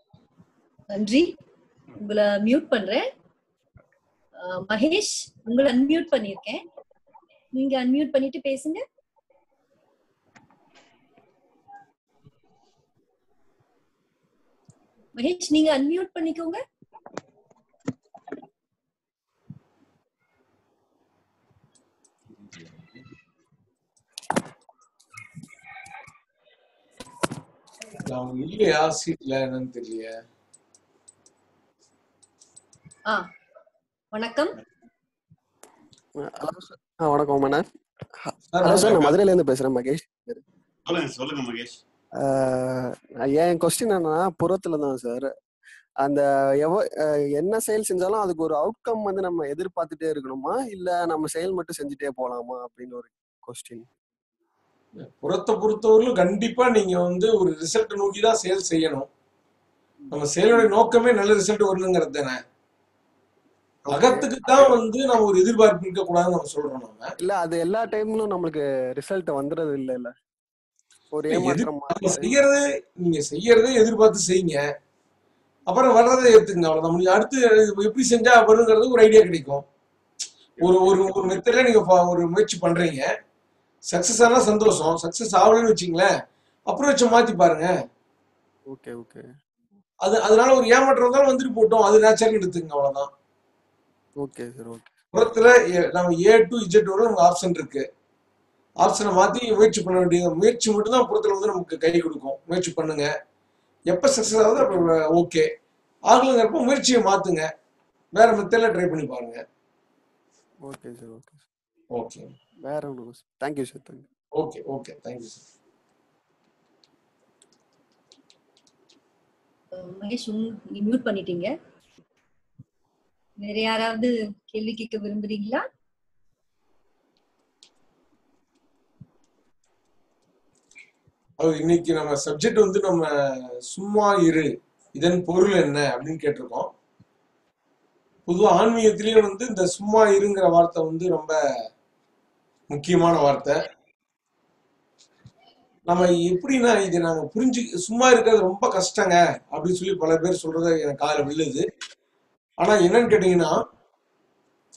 நன்றி உங்களை மியூட் பண்றேன் அஹ் மகேஷ் உங்களை அன்மியூட் பண்ணிருக்கேன் நீங்க அன்மியூட் பண்ணிட்டு பேசுங்க மகேஷ் நீங்க அன்மியூட் பண்ணிக்கோங்க அவங்க இல்லையா சீட்ல என்னன்னு தெரியல ஆ வணக்கம் ஹலோ சார் ஆ வணக்கம் மேடம் சார் ஹலோ சார் நான் வாங்க. மதுரையில இருந்து பேசுறேன் மகேஷ் சொல்லுங்க சொல்லுங்க மகேஷ் ஆஹ் என் கொஸ்டின் என்னன்னா புறத்துல தான் சார் அந்த எவ அஹ் என்ன செயல் செஞ்சாலும் அதுக்கு ஒரு அவுட்கம் வந்து நம்ம எதிர்பார்த்துட்டே இருக்கணுமா இல்ல நம்ம செயல் மட்டும் செஞ்சுட்டே போலாமா அப்படின்னு ஒரு கொஸ்டின் புறத்தை பொறுத்தவரையிலும் கண்டிப்பா நீங்க வந்து ஒரு ரிசல்ட் நோக்கி தான் செயல் செய்யணும் நம்ம செயலோட நோக்கமே நல்ல ரிசல்ட் வரணுங்கிறது தானே அகத்துக்கு தான் வந்து நம்ம ஒரு எதிர்பார்ப்பு இருக்க கூடாதுன்னு நம்ம சொல்றோம் நம்ம இல்ல அது எல்லா டைம்லும் நம்மளுக்கு ரிசல்ட் வந்துறது இல்ல இல்ல ஒரு இல்ல, எதிர்- ஏமாற்றம் நம்ம மாதிரி செய்யறது நீங்க செய்யறதே எதிர்பார்த்து செய்யுங்க அப்புறம் வர்றதை ஏத்துக்குங்க அவ்வளவுதான் முடியும் அடுத்து இது எப்படி செஞ்சா வருங்கிறது ஒரு ஐடியா கிடைக்கும் ஒரு ஒரு ஒரு மெத்தட்ல நீங்க ப- ஒரு முயற்சி பண்றீங்க சக்சஸ் ஆனா சந்தோஷம் சக்சஸ் ஆகலன்னு வச்சுங்களேன் அப்ரோச்சை மாத்தி பாருங்க ஓகே ஓகே அது அதனால ஒரு ஏமாற்றம் இருந்தாலும் வந்துட்டு போட்டோம் அது நேச்சுரல் எடுத்துங்க அவ்வளவுதான் ஓகே சார் ஓகே புறத்துல ஏ- நம்ம ஏ டு இஜெட் வரை நமக்கு ஆப்ஷன் இருக்கு ஆப்ஷனை மாத்தி முயற்சி பண்ண வேண்டியது முயற்சி மட்டும் தான் புறத்துல வந்து நமக்கு கை கொடுக்கும் முயற்சி பண்ணுங்க எப்ப சக்சஸ் ஆகுது அப்ப ஓகே ஆகலைங்கிறப்ப முயற்சியை மாத்துங்க வேற மெத்தட்ல ட்ரை பண்ணி பாருங்க ஓகே சார் ஓகே ஓகே வேற ஒன்று thank you sir thank you okay okay thank you sir அஹ் மகேஷ் உங்க- நீங்க மியூட் பண்ணிட்டீங்க வேற யாராவது கேள்வி கேட்க விரும்புறீங்களா அது இன்னைக்கு நம்ம சப்ஜெக்ட் வந்து நம்ம சும்மா இரு இதன் பொருள் என்ன அப்படின்னு கேட்டிருக்கோம் பொதுவா ஆன்மீகத்திலயும் வந்து இந்த சும்மா இருங்கிற வார்த்தை வந்து ரொம்ப முக்கியமான வார்த்தை நம்ம எப்படின்னா இது நாங்க புரிஞ்சு சும்மா இருக்கிறது ரொம்ப கஷ்டங்க அப்படின்னு சொல்லி பல பேர் சொல்றத எனக்கு காதுல விழுது ஆனா என்னன்னு கேட்டீங்கன்னா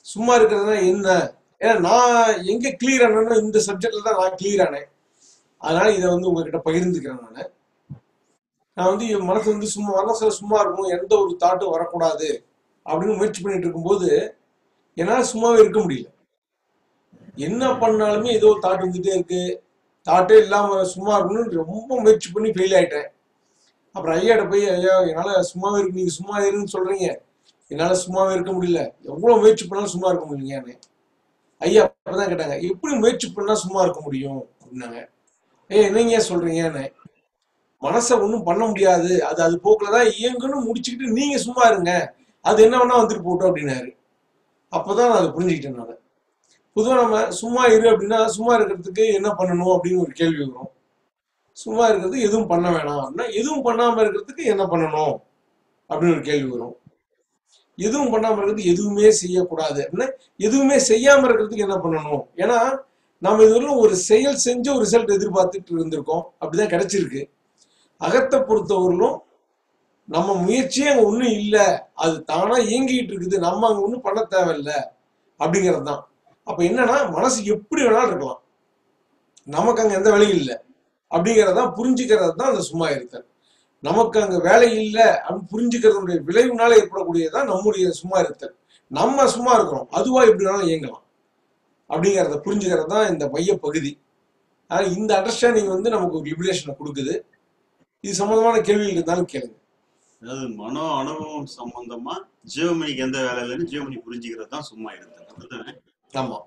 சும்மா இருக்கிறதுனா என்ன ஏன்னா நான் எங்க கிளியர் ஆனேன்னா இந்த சப்ஜெக்ட்ல தான் நான் கிளியர் ஆனேன் அதனால இதை வந்து உங்ககிட்ட பகிர்ந்துக்கிறேன் நான் நான் வந்து என் மனசு வந்து சும்மா மனசுல சும்மா இருக்கணும் எந்த ஒரு தாட்டும் வரக்கூடாது அப்படின்னு முயற்சி பண்ணிட்டு இருக்கும்போது என்னால சும்மாவே இருக்க முடியல என்ன பண்ணாலுமே ஏதோ ஒரு தாட் வந்துட்டே இருக்கு தாட்டே இல்லாம சும்மா இருக்கணும்னு ரொம்ப முயற்சி பண்ணி ஃபெயில் ஆயிட்டேன் அப்புறம் ஐயாட்ட போய் ஐயா என்னால சும்மாவே இருக்கு நீங்க சும்மா இருன்னு சொல்றீங்க என்னால சும்மாவே இருக்க முடியல எவ்வளவு முயற்சி பண்ணாலும் சும்மா இருக்க முடியலையான்னு ஐயா அப்பதான் கேட்டாங்க எப்படி முயற்சி பண்ணா சும்மா இருக்க முடியும் அப்படின்னாங்க ஏ என்னங்க சொல்றீங்கன்னு மனசை ஒன்றும் பண்ண முடியாது அது அது போக்குல தான் இயங்குன்னு முடிச்சுக்கிட்டு நீங்க சும்மா இருங்க அது என்ன வேணா வந்துட்டு போட்டோம் அப்படின்னாரு அப்பதான் நான் அதை புரிஞ்சுக்கிட்டேன் நான் பொதுவாக நம்ம சும்மா இரு அப்படின்னா சும்மா இருக்கிறதுக்கு என்ன பண்ணணும் அப்படின்னு ஒரு கேள்வி வரும் சும்மா இருக்கிறதுக்கு எதுவும் பண்ண வேணாம் அப்படின்னா எதுவும் பண்ணாம இருக்கிறதுக்கு என்ன பண்ணணும் அப்படின்னு ஒரு கேள்வி வரும் எதுவும் பண்ணாம இருக்கிறதுக்கு எதுவுமே செய்யக்கூடாது அப்படின்னா எதுவுமே செய்யாம இருக்கிறதுக்கு என்ன பண்ணணும் ஏன்னா நம்ம இதுவரையிலும் ஒரு செயல் செஞ்சு ஒரு ரிசல்ட் எதிர்பார்த்துட்டு இருந்திருக்கோம் அப்படிதான் கிடைச்சிருக்கு அகத்தை பொறுத்தவரையிலும் நம்ம முயற்சியே அங்க ஒண்ணும் இல்ல அது தானா இயங்கிட்டு இருக்குது நம்ம அங்க ஒண்ணும் பண்ண தேவையில்ல அப்படிங்கிறது தான் அப்ப என்னன்னா மனசு எப்படி வேணாலும் இருக்கலாம் நமக்கு அங்க எந்த வேலையும் இல்லை அப்படிங்கறதான் புரிஞ்சுக்கிறது தான் அந்த சும்மா இருத்தல் நமக்கு அங்க வேலை இல்லை அப்படின்னு புரிஞ்சுக்கிறதுடைய விளைவுனால ஏற்படக்கூடியதுதான் நம்முடைய சும்மா இருத்தல் நம்ம சும்மா இருக்கிறோம் அதுவா எப்படி வேணாலும் இயங்கலாம் அப்படிங்கிறத புரிஞ்சுக்கிறது தான் இந்த மைய பகுதி ஆனா இந்த அண்டர்ஸ்டாண்டிங் வந்து நமக்கு ஒரு லிபரேஷனை கொடுக்குது இது சம்பந்தமான கேள்விகள் இருந்தாலும் கேளுங்க அதாவது மனோ அனுபவம் சம்பந்தமா ஜீவமணிக்கு எந்த வேலை இல்லைன்னு ஜீவமணி புரிஞ்சுக்கிறது தான் சும்மா இருந்தது அப்படிதானே ஆமா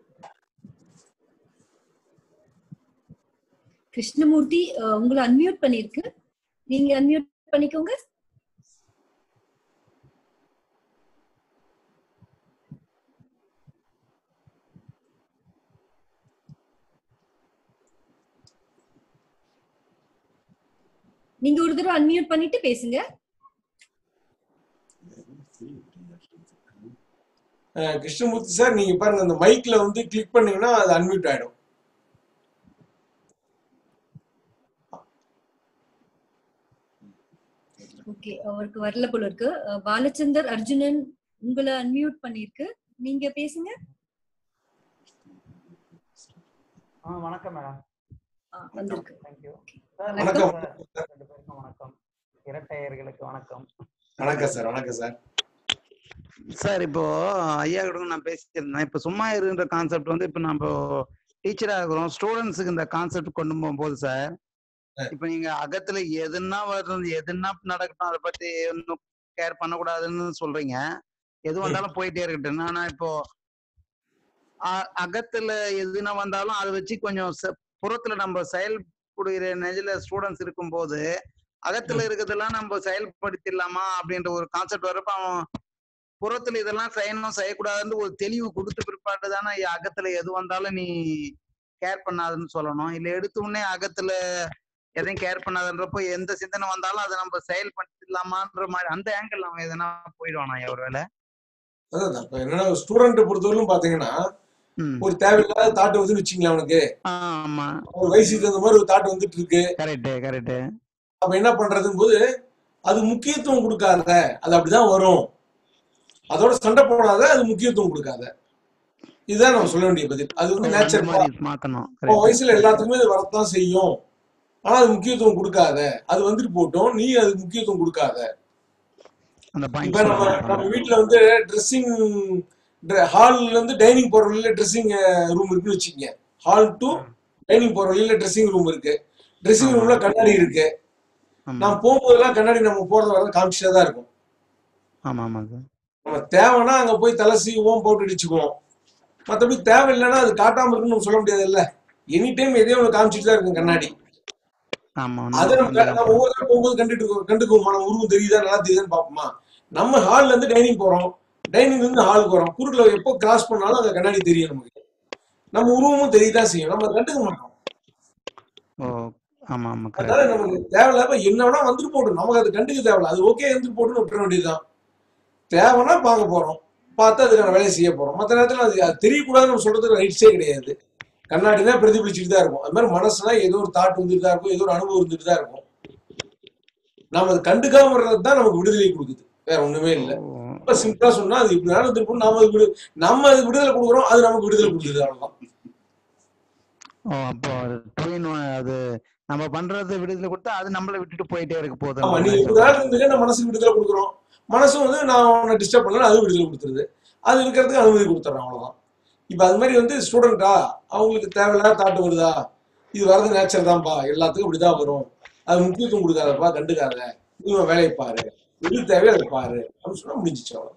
கிருஷ்ணமூர்த்தி அஹ், உங்களை அன்மியூட் பண்ணிருக்கு நீங்க அன்மியூட் பண்ணிக்கோங்க நீங்க ஒரு தடவை அன்மியூட் பண்ணிட்டு பேசுங்க அஹ் கிருஷ்ணமூர்த்தி சார் நீங்க பாருங்க அந்த மைக்ல வந்து கிளிக் பண்ணீங்கன்னா அது அன்மியூட் ஆயிடும் ஓகே அவருக்கு வரல போல இருக்கு அஹ், பாலச்சந்தர் அர்ஜுனன் உங்களை அன்மியூட் பண்ணிருக்கு நீங்க பேசுங்க ஆ வணக்கம் மேடம் ஆ, வந்திருக்கு தேங்க்யூ சார் வணக்கம். சார் ரெண்டு பேருக்கும் வணக்கம் இரட்டையர்களுக்கு வணக்கம் வணக்கம் சார் வணக்கம் சார் சார் இப்போ ஐயா கூட நான் பேசியிருந்தேன் இப்போ சும்மா இருன்ற கான்செப்ட் வந்து இப்போ நம்ம டீச்சரா இருக்கிறோம் ஸ்டூடெண்ட்ஸுக்கு இந்த கான்செப்ட் கொண்டு போகும்போது சார் இப்போ நீங்க அகத்துல எதுனா வருது எதுனா நடக்கட்டும் அதை பத்தி ஒன்றும் கேர் பண்ணக்கூடாதுன்னு சொல்றீங்க எது வந்தாலும் போயிட்டே இருக்கட்டும் ஆனா இப்போ அ- அகத்துல எதுனா வந்தாலும் அதை வச்சு கொஞ்சம் ச- புறத்துல நம்ம செயல்படுகிற நெஜில ஸ்டூடெண்ட்ஸ் இருக்கும்போது அகத்துல இருக்கிறதெல்லாம் நம்ம செயல்படுத்திடலாமா அப்படின்ற ஒரு கான்செப்ட் வரப்ப அவன் புறத்துல இதெல்லாம் செய்யணும் செய்யக்கூடாதுன்னு ஒரு தெளிவு கொடுத்த பிற்பாடு தானே அகத்துல எது வந்தாலும் நீ கேர் பண்ணாதுன்னு சொல்லணும் இல்ல எடுத்த உடனே அகத்துல எதையும் கேர் பண்ணாதுன்றப்போ எந்த சிந்தனை வந்தாலும் அதை நம்ம செயல்படுத்திடலாமான்ற மாதிரி அந்த ஆங்கிள் அவன் எதனா போயிடுவானா ஒரு வேலை அதான் இப்ப என்னன்னா ஸ்டூடெண்ட் பொறுத்தவரையிலும் பாத்தீங்கன்னா ம். ஒரு தேவையில்லாத தாட்டு வந்து வச்சுங்களேன் அவனுக்கு ஆமா ஒரு வயசுக்கு தகுந்த மாதிரி ஒரு தாட்டு வந்துட்டு இருக்கு கரெக்ட் கரெக்ட் அப்ப என்ன பண்றதுன்னு போது அது முக்கியத்துவம் கொடுக்காத அது அப்படிதான் வரும் அதோட சண்டை போடாத அது முக்கியத்துவம் கொடுக்காத இதுதான் நம்ம சொல்ல வேண்டிய பதில் அது வந்து அந்த நேச்சர் மாதிரி மாத்தணும் இப்போ correct. வயசுல எல்லாத்துக்குமே இது வரத்தான் செய்யும் ஆனா அது முக்கியத்துவம் கொடுக்காத அது வந்துட்டு போட்டோம் நீ அதுக்கு முக்கியத்துவம் கொடுக்காத அந்த இப்ப பாயிண்ட் நம்ம நம்ம வீட்ல வந்து ட்ரெஸ்ஸிங் ஹால்ல இருந்து டைனிங் போற வழியில ட்ரெஸ்ஸிங் ரூம் இருக்குன்னு வச்சுக்கோங்க ஹால் டு டைனிங் போற வழியில ட்ரெஸ்ஸிங் ரூம் இருக்கு ட்ரெஸ்ஸிங் ஆமா. ரூம்ல கண்ணாடி இருக்கு ஆமா நான் போகும்போதெல்லாம் கண்ணாடி நம்ம போறது வர காமிச்சிட்டே தான் இருக்கும் ஆமா ஆமா சார் நம்ம தேவைன்னா அங்க போய் தலை சீவுவோம் போட்டு அடிச்சுக்குவோம் மத்தபடி தேவை இல்லைன்னா அது காட்டாம இருக்குன்னு நம்ம சொல்ல முடியாது இல்ல எனி டைம் எதையும் ஒன்று காமிச்சிட்டு தான் இருக்கும் கண்ணாடி ஆமா அதை நம்ம நம்ம ஒவ்வொரு தடவை போகும்போது கண்டுட்டு இருக்கோம் கண்டுக்குவோமா நம்ம உருவம் தெரியுதா நல்லா தெரியுதான்னு பார்ப்போமா நம்ம ஹால்ல இருந்து டைனிங் போறோம் டைனிங் இருந்து ஹாலுக்கு வரோம் குறுக்குல எப்போ கிராஸ் பண்ணாலும் அந்த கண்ணாடி தெரியும் நமக்கு நம்ம உருவமும் தெரியதான் செய்யும் நம்ம அதை கண்டுக்க மாட்டோம் ஓ ஆமா ஆமா அதனால கரெக்ட் நமக்கு தேவையில்லாம என்ன வேணா வந்துட்டு போடும் நமக்கு அது கண்டுக்க தேவையில்ல அது ஓகே இருந்துட்டு போட்டுன்னு விட்டுற வேண்டியதுதான் தேவைன்னா பார்க்க போறோம் பார்த்து அதுக்கான வேலையை செய்ய போறோம் மற்ற நேரத்துல அது அது தெரியக்கூடாதுன்னு நம்ம சொல்றதுக்கு ரைட்ஸே கிடையாது கண்ணாடினா பிரதிபலிச்சுட்டு தான் இருக்கும் அது மாதிரி மனசுனா ஏதோ ஒரு தாட் வந்துட்டு தான் இருக்கும் ஏதோ ஒரு அனுபவம் இருந்துட்டு தான் இருக்கும் நாம அதை கண்டுக்காம வர்றது தான் நமக்கு விடுதலை கொடுக்குது வேற ஒண்ணுமே ஓ இல்லை ரொம்ப சிம்பிளா சொன்னா அது இப்படி நடந்துருக்கும் நாம அது விடு நம்ம அதுக்கு விடுதலை கொடுக்குறோம் அது நமக்கு விடுதலை கொடுக்குது அவ்வளவுதான் ஓ அப்போ டூ இன் அது நம்ம பண்றது விடுதலை கொடுத்தா அது நம்மள விட்டுட்டு போயிட்டே இருக்க ஆமா போகுதுன்ற நீங்க மாதிரி இப்படி வேலை சொல்றீங்க இருந்துக்க நம்ம மனசுக்கு விடுதலை கொடுக்குறோம் மனசும் வந்து நான் உன்னை டிஸ்டர்ப் பண்ணல அது விடுதலை கொடுத்துருது அது இருக்கிறதுக்கு அனுமதி கொடுத்துட்றோம் அவ்வளவுதான் இப்ப அது மாதிரி வந்து ஸ்டூடெண்டா அவங்களுக்கு தேவையில்லாத தாட்டு வருதா இது வர்றது நேச்சர் தான்ப்பா எல்லாத்துக்கும் இப்படிதான் வரும் அது முக்கியத்துவம் கொடுக்காதப்பா கண்டுக்காத நீ உன் வேலையை பாரு எது தேவையோ அதை பாரு அப்படின்னு சொன்னா முடிஞ்சிச்சு அவ்வளவு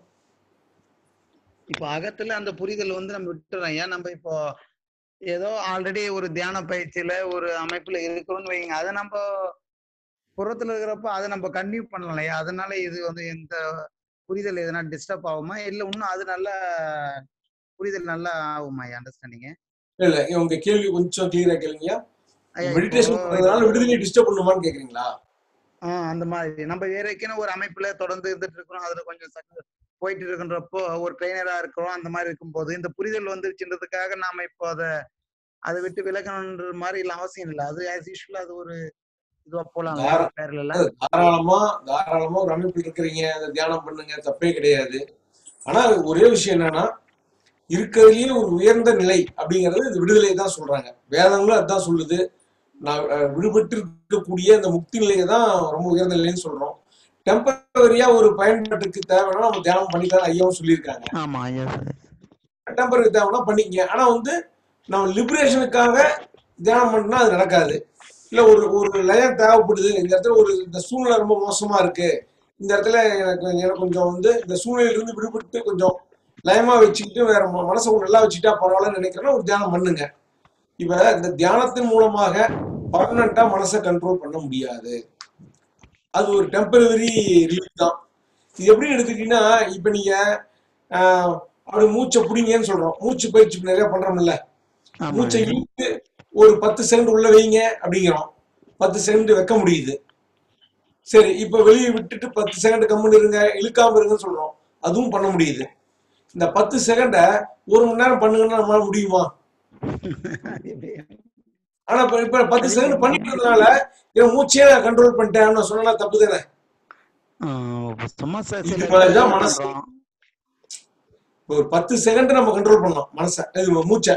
இப்போ அகத்துல அந்த புரிதல் வந்து நம்ம விட்டுறோம் ஏன் நம்ம இப்போ ஏதோ ஆல்ரெடி ஒரு தியான பயிற்சியில ஒரு அமைப்புல இருக்கிறோம்னு வைங்க அதை நம்ம புறத்துல இருக்கிறப்ப அதை நம்ம கன்டினியூ பண்ணலாம் இல்லையா அதனால இது வந்து எந்த புரிதல் எதனா டிஸ்டர்ப் ஆகுமா இல்ல இன்னும் அது நல்ல புரிதல் நல்லா ஆகுமா அண்டர்ஸ்டாண்டிங்க இல்ல இல்ல உங்க கேள்வி கொஞ்சம் கிளியரா கேளுங்க ஐயா இப்போ மெடிடேஷன் பண்றதுனால விடுதலையை டிஸ்டர்ப் பண்ணுமான்னு கேக்குறீங்களா ஆஹ் அந்த மாதிரி நம்ம ஏற்கனவே ஒரு அமைப்புல தொடர்ந்து இருந்துட்டு இருக்கிறோம் அதுல கொஞ்சம் சக்சஸ் போயிட்டு இருக்கின்றப்போ ஒரு ட்ரெயினரா இருக்கிறோம் அந்த மாதிரி இருக்கும்போது இந்த புரிதல் வந்துருச்சுன்றதுக்காக நாம இப்போ அதை அதை விட்டு விலகணுன்ற மாதிரி இல்ல அவசியம் இல்லை அது ஆஸ் யூஸ்வல் அது ஒரு இதுவா போலாம் தாரா- பேரல அது தாராளமா தாராளமா ஒரு அமைப்பில் இருக்கிறீங்க அதை தியானம் பண்ணுங்க தப்பே கிடையாது ஆனா ஒரே விஷயம் என்னன்னா இருக்கிறதுலயே ஒரு உயர்ந்த நிலை அப்படிங்கிறது இந்த விடுதலையை தான் சொல்றாங்க வேதங்களும் அதுதான் சொல்லுது நான் அஹ், விடுபட்டு இருக்கக்கூடிய இந்த முக்தி நிலையை தான் ரொம்ப உயர்ந்த நிலைன்னு சொல்றோம் டெம்பரரியா ஒரு பயன்பாட்டுக்கு தேவைன்னா நம்ம தியானம் பண்ணிக்கலாம் ஐயாவும் சொல்லியிருக்காங்க ஆமா yes டெம்பரரி தேவைன்னா பண்ணிக்கங்க ஆனா வந்து நம்ம லிபரேஷனுக்காக தியானம் பண்ணா அது நடக்காது இல்ல ஒரு ஒரு லயம் தேவைப்படுது இந்த இடத்துல ஒரு இந்த சூழ்நிலை ரொம்ப மோசமா இருக்கு இந்த இடத்துல எனக்கு எனக்கு கொஞ்சம் வந்து இந்த சூழ்நிலையில இருந்து விடுபட்டு கொஞ்சம் லயமா வச்சுக்கிட்டு வேற ம- மனசை கொஞ்சம் நல்லா வச்சுக்கிட்டா பரவாயில்லன்னு நினைக்கிறேன்னா ஒரு தியானம் பண்ணுங்க இப்ப இந்த தியானத்தின் மூலமாக பர்மனண்டா மனசை கண்ட்ரோல் பண்ண முடியாது அது ஒரு டெம்பரரி ரிலீஃப் தான் இது எப்படி எடுத்துக்கிட்டீங்கன்னா இப்ப நீங்க ஆஹ், அப்படி மூச்சை பிடிங்கன்னு சொல்றோம் மூச்சு பயிற்சி இப்ப நிறைய பண்றோம்ல ஆமா மூச்சை இழுத்து ஒரு பத்து செகண்ட் உள்ள வைங்க அப்படிங்கிறோம் பத்து செகண்ட் வைக்க முடியுது சரி இப்ப வெளியே விட்டுட்டு பத்து செகண்ட் கம்முன்னு இருங்க இழுக்காம இருங்கன்னு சொல்றோம் அதுவும் பண்ண முடியுது இந்த பத்து செகண்ட ஒரு மணி நேரம் பண்ணுங்கன்னா நம்மளால முடியுமா அது எப்படி ஆனா இப்ப இப்ப பத்து அது செகண்ட் எப்படி பண்ணிட்டதுனால என் மூச்சையே நான் கண்ட்ரோல் பண்ணிட்டேன் நான் சொன்னா தப்பு தானே ஆஹ் சும்மா ச- சில இது இடத்துல மாதிரிதான் இது மனசு பண்றோம் ஒரு பத்து செகண்ட் நம்ம கண்ட்ரோல் பண்ணோம் மனசை இது மூச்சை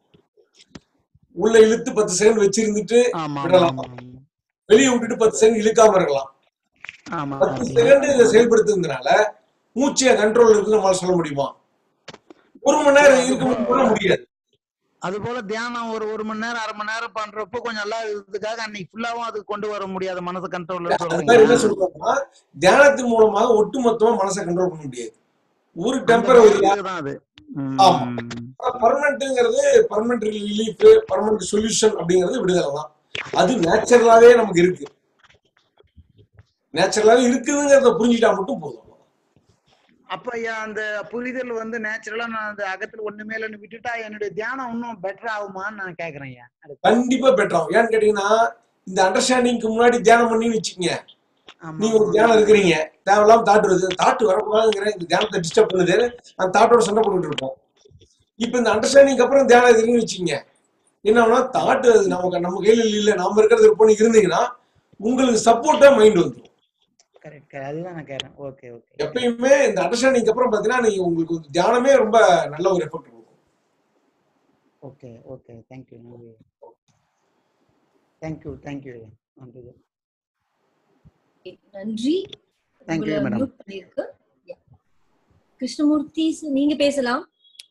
உள்ள இழுத்து பத்து செகண்ட் வச்சிருந்துட்டு ஆமா ஆமா விடலாம் ஆமா ஆமா வெளியே விட்டுட்டு பத்து செகண்ட் இழுக்காம இருக்கலாம் ஆமா பத்து ஆமா செகண்ட் இதை செயல்படுத்துறதுனால மூச்சைய கண்ட்ரோல் இருக்குன்னு நம்மளால சொல்ல முடியுமா ஒரு மணி ஓ நேரம் அது இருக்க போல பண்ண முடியாது அது போல தியானம் ஒரு ஒரு மணி நேரம் அரை மணி நேரம் பண்றப்போ கொஞ்சம் நல்லா இருக்கிறதுக்காக அன்னைக்கு ஃபுல்லாவும் அது கொண்டு வர முடியாத மனசு கண்ட்ரோல்னு அது மாதிரி சொல்றீங்களா என்ன சொல்றோம்னா தியானத்தின் மூலமாக ஒட்டுமொத்தமா மனசை கண்ட்ரோல் பண்ண முடியாது ஒரு அந்த டெம்பரவரியா நேரத்துக்கு தான் அது ஆமா உம் பர்மனன்ட்ங்கிறது பர்மனன்ட் ரிலீஃப் பர்மனன்ட் சொல்யூஷன் அப்படிங்கிறது விடுதலை தான் அது நேச்சுரலாவே நமக்கு இருக்கு நேச்சுரலாவே இருக்குதுங்கிறத புரிஞ்சுட்டா மட்டும் போதும் அப்ப ஐயா, அந்த புரிதல் வந்து நேச்சுரலா நான் அந்த அகத்துல ஒண்ணுமே இல்லைன்னு விட்டுட்டா என்னுடைய தியானம் இன்னும் பெட்டர் ஆகுமான்னு நான் கேக்குறேன் ஐயா அடுத்து கண்டிப்பா பெட்டர் ஆகும் ஏன்னு கேட்டீங்கன்னா இந்த அண்டர்ஸ்டாண்டிங்க்கு முன்னாடி தியானம் பண்ணி வச்சுக்கோங்க ஆமா நீங்க ஒரு ஆமா தியானம் இருக்கிறீங்க தேவையில்லாம தாட் வருது தாட்டு வரக்கூடாதுங்கிற இந்த தியானத்தை டிஸ்டர்ப் பண்ணுது அந்த தாட்டோட சண்டை போட்டுட்டு இருப்போம் இப்ப இந்த அண்டர்ஸ்டாண்டிங் அப்புறம் தியானம் இருக்குன்னு வச்சுக்கோங்க என்னன்னா தாட்டு அது நமக்கு நம்ம கையில இல்ல நாம இருக்கிறது இருப்போம்னு இருந்தீங்கன்னா உங்களுக்கு சப்போர்ட்டா மைண்ட் வந்துடும் கரெக்ட் அதுதான் நான் கேக்குறேன் ஓகே ஓகே எப்பயுமே இந்த அண்டர்ஸ்டாண்டிங் அப்புறம் பாத்தீங்கன்னா நீங்க உங்களுக்கு வந்து தியானமே ரொம்ப நல்ல ஒரு எஃபெக்ட் கொடுக்கும் ஓகே ஓகே தேங்க்யூ நன்றி தேங்க்யூ தேங்க்யூ நன்றி நன்றி தேங்க்யூ உங்களை மேடம் மியூட் பண்ணிருக்கு Yeah. கிருஷ்ணமூர்த்தி sir, நீங்க பேசலாம்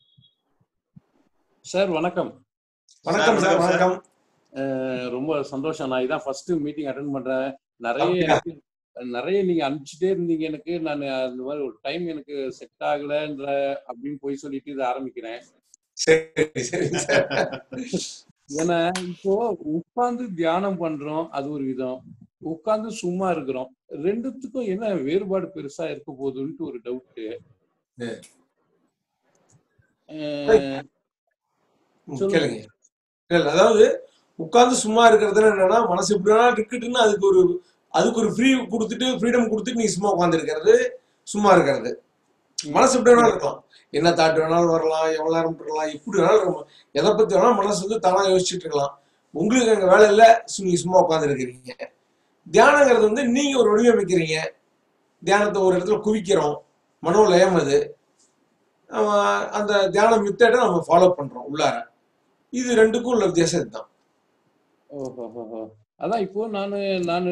சார் வணக்கம் சார் வணக்கம் சார் வணக்கம் சார் வணக்கம் அஹ் ரொம்ப சந்தோஷம் நான் இதான் ஃபர்ஸ்ட் மீட்டிங் அட்டன் பண்றேன் நிறைய அப்படியா எனக்கு நிறைய நீங்க அனுப்பிச்சிட்டே இருந்தீங்க எனக்கு நான் அந்த மாதிரி ஒரு டைம் எனக்கு செட் ஆகலைன்ற அப்படின்னு போய் சொல்லிட்டு இதை ஆரம்பிக்கிறேன் சரி சரி சார் ஏன்னா இப்போ உட்கார்ந்து தியானம் பண்றோம் அது ஒரு விதம் உட்கார்ந்து சும்மா இருக்கிறோம் ரெண்டுத்துக்கும் என்ன வேறுபாடு பெருசா இருக்க போகுதுன்ட்டு ஒரு டவுட்டு ம், சொல்லுங்க கேளுங்க இல்ல அதாவது உட்கார்ந்து சும்மா இருக்கிறதுல என்னன்னா மனசு இப்படி வேணா இருக்கட்டுன்னு அதுக்கு ஒரு அதுக்கு ஒரு ஃப்ரீ கொடுத்துட்டு ஃப்ரீடம் கொடுத்துட்டு நீ சும்மா உட்கார்ந்து இருக்கிறது சும்மா இருக்கிறது ம், மனசு எப்படி வேணாலும் இருக்கலாம் என்ன தாட் வேணாலும் வரலாம் எவ்வளவு நேரம் இருக்கலாம் எப்படி வேணாலும் இருக்கலாம் எதை பத்தி வேணாலும் மனசு வந்து தானா யோசிச்சுட்டு இருக்கலாம் உங்களுக்கு அங்க வேலை இல்ல சு- நீங்க சும்மா உட்கார்ந்து இருக்கிறீங்க தியானங்கிறது வந்து நீங்க ஒரு வடிவமைக்கிறீங்க தியானத்தை ஒரு இடத்துல குவிக்கிறோம் மனோலயம் அது அவன் அந்த தியான மெத்தடை நம்ம ஃபாலோ பண்றோம் உள்ளார இது ரெண்டுக்கும் உள்ள வித்தியாசம் இதுதான் ஓஹோ அதான் இப்போ நான் நான்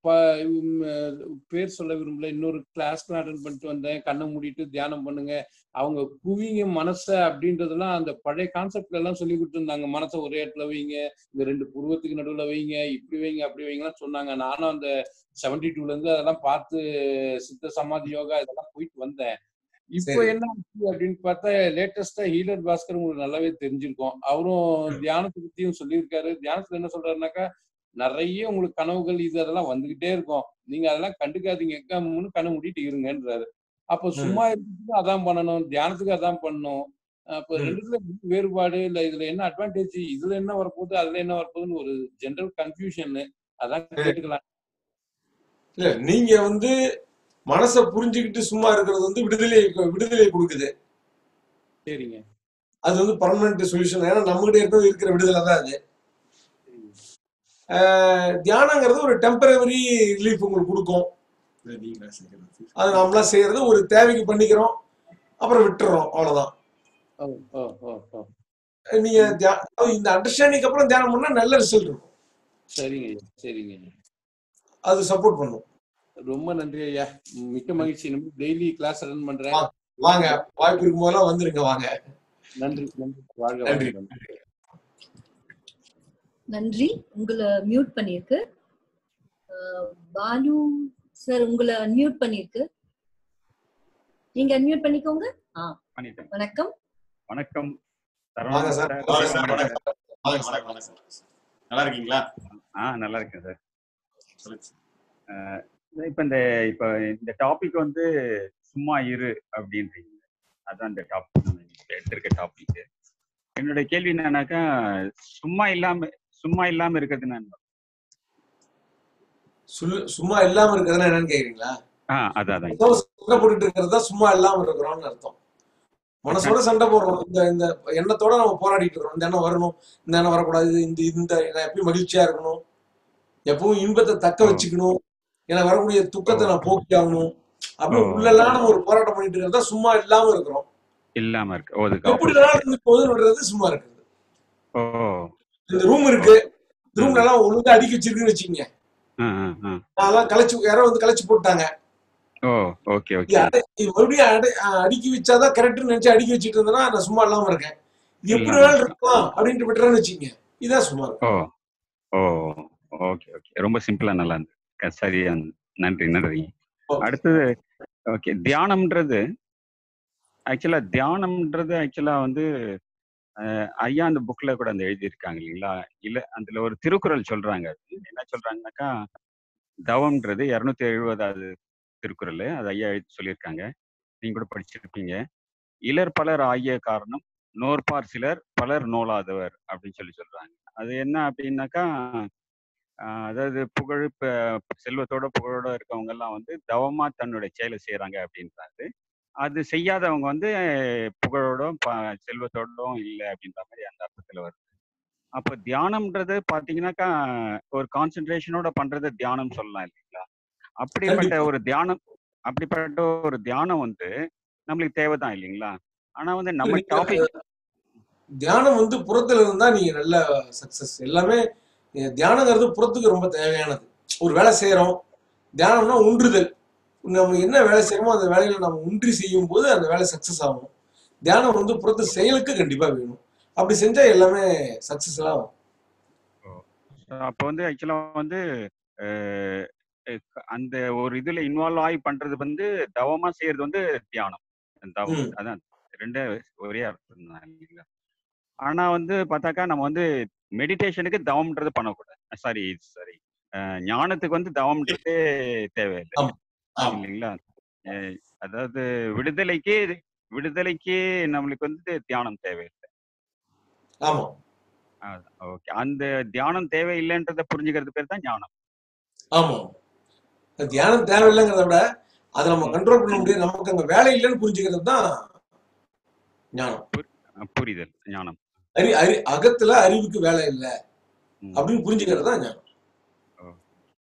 பேர் சொல்ல விரும்பல இன்னொரு கிளாஸ் அட்டன் பண்ணிட்டு வந்தேன் கண்ணை மூடிட்டு தியானம் பண்ணுங்க அவங்க குவிங்க மனசை அப்படின்றதெல்லாம் அந்த பழைய கான்செப்ட்ல எல்லாம் சொல்லி கொடுத்துருந்தாங்க மனசை ஒரே இடத்துல வைங்க இந்த ரெண்டு புருவத்துக்கு நடுவுல வைங்க இப்படி வைங்க அப்படி வைங்கலாம் சொன்னாங்க நானும் அந்த செவன்டி டூல இருந்து அதெல்லாம் பார்த்து சித்த சமாதி யோகா இதெல்லாம் போயிட்டு வந்தேன் இப்போ சரி என்ன ஆச்சு அப்படின்னு பார்த்தா லேட்டஸ்டா ஹீலர் பாஸ்கர் உங்களுக்கு நல்லாவே தெரிஞ்சிருக்கும் அவரும் தியானத்தை பத்தியும் சொல்லியிருக்காரு தியானத்துல என்ன சொல்றாருனாக்கா நிறைய உங்களுக்கு கனவுகள் இது அதெல்லாம் வந்துகிட்டே இருக்கும் நீங்க அதெல்லாம் கண்டுக்காதீங்க கம்முன்னு கண்ணை மூடிட்டு இருங்கன்றாரு அப்ப ம் சும்மா இருக்கிறதுக்கு அதான் பண்ணணும் தியானத்துக்கு அதான் பண்ணணும் அப்ப ம் ரெண்டுத்துல என்ன வேறுபாடு இல்ல இதுல என்ன அட்வான்டேஜ் இதுல என்ன வரப்போகுது அதுல என்ன வரப்போகுதுன்னு ஒரு ஜெனரல் கன்ஃபியூஷன் அதான் ம். கேட்டுக்கலாம் இல்ல நீங்க வந்து மனசை புரிஞ்சுக்கிட்டு சும்மா இருக்கிறது வந்து விடுதலை விடுதலை கொடுக்குது சரிங்க அது வந்து பர்மனன்ட் சொல்யூஷன் ஏன்னா நம்மகிட்ட இருக்கிற இருக்கிற விடுதலை தான் அது சரிங்க ஆஹ் தியானங்கிறது ஒரு டெம்பரவரி ரிலீஃப் உங்களுக்கு கொடுக்கும் அது நாமளாம் செய்யறது ஒரு தேவைக்கு பண்ணிக்கிறோம் அப்புறம் விட்டுறோம் அவ்வளவுதான் ஓ ஓ ஓ ஓ நீங்க தியா- அதாவது இந்த அண்டர்ஸ்டாண்டிங் அப்புறம் தியானம் பண்ணா நல்ல ரிசல்ட் இருக்கும் சரிங்க ஐயா சரிங்க ஐயா அது சப்போர்ட் பண்ணும் ரொம்ப நன்றி ஐயா மிக்க மகிழ்ச்சி டெய்லி கிளாஸ் அட்டன் பண்றேன் வா- வாங்க வாய்ப்பு இருக்கும் போதெல்லாம் வந்துருங்க வாங்க நன்றி நன்றி வாழ்க நன்றி வளமுடன் நன்றி உங்களை மியூட் பண்ணிருக்கு அஹ், பாலு சார் உங்களை அன்மியூட் பண்ணிருக்கு நீங்க அன்மியூட் பண்ணிக்கோங்க ஆ பண்ணிட்டேன் வணக்கம் வணக்கம் வாங்க சரவணன் சார் சார் வாங்க வாங்க சார் சார் வணக்கம் வாங்க வணக்கம் சார் வணக்கம் வணக்கம் நல்லா இருக்கீங்களா ஆ நல்லா இருக்கேன் சார் சொல்லுங்க சார். அஹ் இப்ப இந்த இப்ப இந்த டாபிக் வந்து சும்மா இரு அப்படின்றீங்க அதான் இந்த டாபிக் நம்ம இன்னைக்கு எடுத்திருக்க டாபிக் என்னுடைய கேள்வி என்னன்னாக்கா சும்மா இல்லாம சும்மா இல்லாம இருக்கிறது என்ன சுல்லு- சும்மா இல்லாம இருக்கிறதுனா என்னன்னு கேக்குறீங்களா ஆ அதான் அதான் மனசோட சண்டை போட்டுட்டு இருக்கிறது தான் சும்மா இல்லாம இருக்கிறோம்னு அர்த்தம் மனசோட சண்டை போடுறோம் இந்த இந்த எண்ணத்தோட நம்ம போராடிட்டு இருக்கிறோம் இந்த எண்ணம் வரணும் இந்த எண்ணம் வரக்கூடாது இந்த இந்த நான் எப்பயும் மகிழ்ச்சியா இருக்கணும் எப்பவும் இன்பத்தை தக்க ஓ வச்சுக்கணும் எனக்கு வரக்கூடிய ஓ துக்கத்தை நான் போக்கி ஆகணும் ஓ அப்படின்னு உள்ளெல்லாம் நம்ம ஒரு போராட்டம் பண்ணிட்டு இருக்கிறது தான் சும்மா இல்லாம இருக்கிறோம் இல்லாம இருக்கு ஓ அதுக்கு எப்படி ஆப்போசிட் வேணாலும் இருந்து போகுதுன்னு விடுறது சும்மா இருக்கிறது ஓ இந்த ரூம் இருக்கு ம் ரூம்ல எல்லாம் ஒழுங்கா அடுக்கி வச்சிருக்குன்னு வச்சுக்கோங்க ஆ ஆ ஆ அதெல்லாம் கலைச்சு யாரோ வந்து கலைச்சு போட்டாங்க ஓ ஓகே இது ஓகே அடை இது மறுபடியும் அடை அஹ் அடுக்கி வச்சாதான் கரெக்ட்னு நினைச்சு அடுக்கி வச்சுட்டு இருந்தேன்னா நான் சும்மா இல்லாம இருக்கேன் இது எப்படி இல்லாம வேணாலும் இருக்கு இருக்கலாம் அப்படின்ட்டு விட்டுறேன்னு வச்சுக்கோங்க இதான் சும்மா ஓ இருக்கும் ஓ ஓகே ஓகே ரொம்ப சிம்பிளா நல்லா இருந்து க- சரியா இருந்து. நன்றி நன்றி ஓகே அடுத்தது ஓகே தியானம்ன்றது ஆக்சுவலா தியானம்ன்றது ஆக்சுவலா வந்து அஹ், ஐயா அந்த புக்ல கூட அந்த எழுதியிருக்காங்க இல்லைங்களா இல்ல அதுல ஒரு திருக்குறள் சொல்றாங்க அது என்ன சொல்றாங்கன்னாக்கா தவம்ன்றது இருநூத்தி எழுபதாவது திருக்குறள் அது ஐயா எழுதி சொல்லியிருக்காங்க நீங்க கூட படிச்சிருப்பீங்க இலர் பலர் ஆகிய காரணம் நோற்பார் சிலர் பலர் நோலாதவர் அப்படின்னு சொல்லி சொல்றாங்க அது என்ன அப்படின்னாக்கா ஆஹ் அதாவது புகழ் ப- செல்வத்தோட புகழோட இருக்கவங்க எல்லாம் வந்து தவமா தன்னுடைய செயலை செய்யறாங்க அப்படின்றாரு அது செய்யாதவங்க வந்து புகழோடும் ப- செல்வத்தோடும் இல்லை அப்படின்ற மாதிரி அந்த அர்த்தத்துல வருது அப்போ தியானம்ன்றது பாத்தீங்கன்னாக்கா ஒரு கான்சென்ட்ரேஷனோட பண்றது தியானம் சொல்லலாம் இல்லைங்களா அப்படிப்பட்ட கண்டிப்பா ஒரு தியானம் அப்படிப்பட்ட ஒரு தியானம் வந்து நம்மளுக்கு தேவைதான் இல்லைங்களா ஆனா வந்து இல்ல, நம்ம நீங்க டாபிக் தியானம் வந்து புறத்துல இருந்தா நீங்க நல்ல சக்சஸ் எல்லாமே அஹ் தியானங்கிறது புறத்துக்கு ரொம்ப தேவையானது ஒரு வேலை செய்யறோம் தியானம்னா உண்டுதல் நம்ம என்ன வேலை செய்யறோமோ அந்த வேலையில நம்ம உன்றி செய்யும் போது அந்த வேலை சக்சஸ் ஆகும் தியானம் வந்து புறத்து செயலுக்கு கண்டிப்பா வேணும் அப்படி செஞ்சா எல்லாமே சக்சஸ்ஃபுல்லா ஆகும் அப்போ வந்து ஆக்சுவலா வந்து அஹ், அஹ், அந்த ஒரு இதுல இன்வால்வ் ஆகி பண்றது வந்து தவமா செய்யறது வந்து தியானம் தவம் ம் அதான் ரெண்டே ஒரே அர்த்தம் தான் இல்லைங்களா ஆனா வந்து பார்த்தாக்கா நம்ம வந்து மெடிடேஷனுக்கு தவம்ன்றது பண்ணக்கூடாது சாரி சாரி ஞானத்துக்கு வந்து தவம்ன்றதே தேவையில்லை ஆமா ஆமா இல்லைங்களா அஹ், அதாவது விடுதலைக்கு விடுதலைக்கு நம்மளுக்கு வந்து தியானம் தேவையில்லை ஆமா ஓகே அந்த தியானம் தேவையில்லைன்றத புரிஞ்சுக்கிறது பேர் தான் ஞானம் ஆமா தியானம் தேவையில்லைங்கிறத விட அதை நம்ம ம். கண்ட்ரோல் பண்ண முடியாது நமக்கு அங்க வேலை இல்லைன்னு புரிஞ்சுக்கிறது தான் ஞானம் புரி- அஹ் புரிதல் ஞானம் அறி அறி அகத்துல அறிவுக்கு வேலை இல்லை ம். அப்படின்னு புரிஞ்சுக்கிறது தான் ஞானம் ஓ.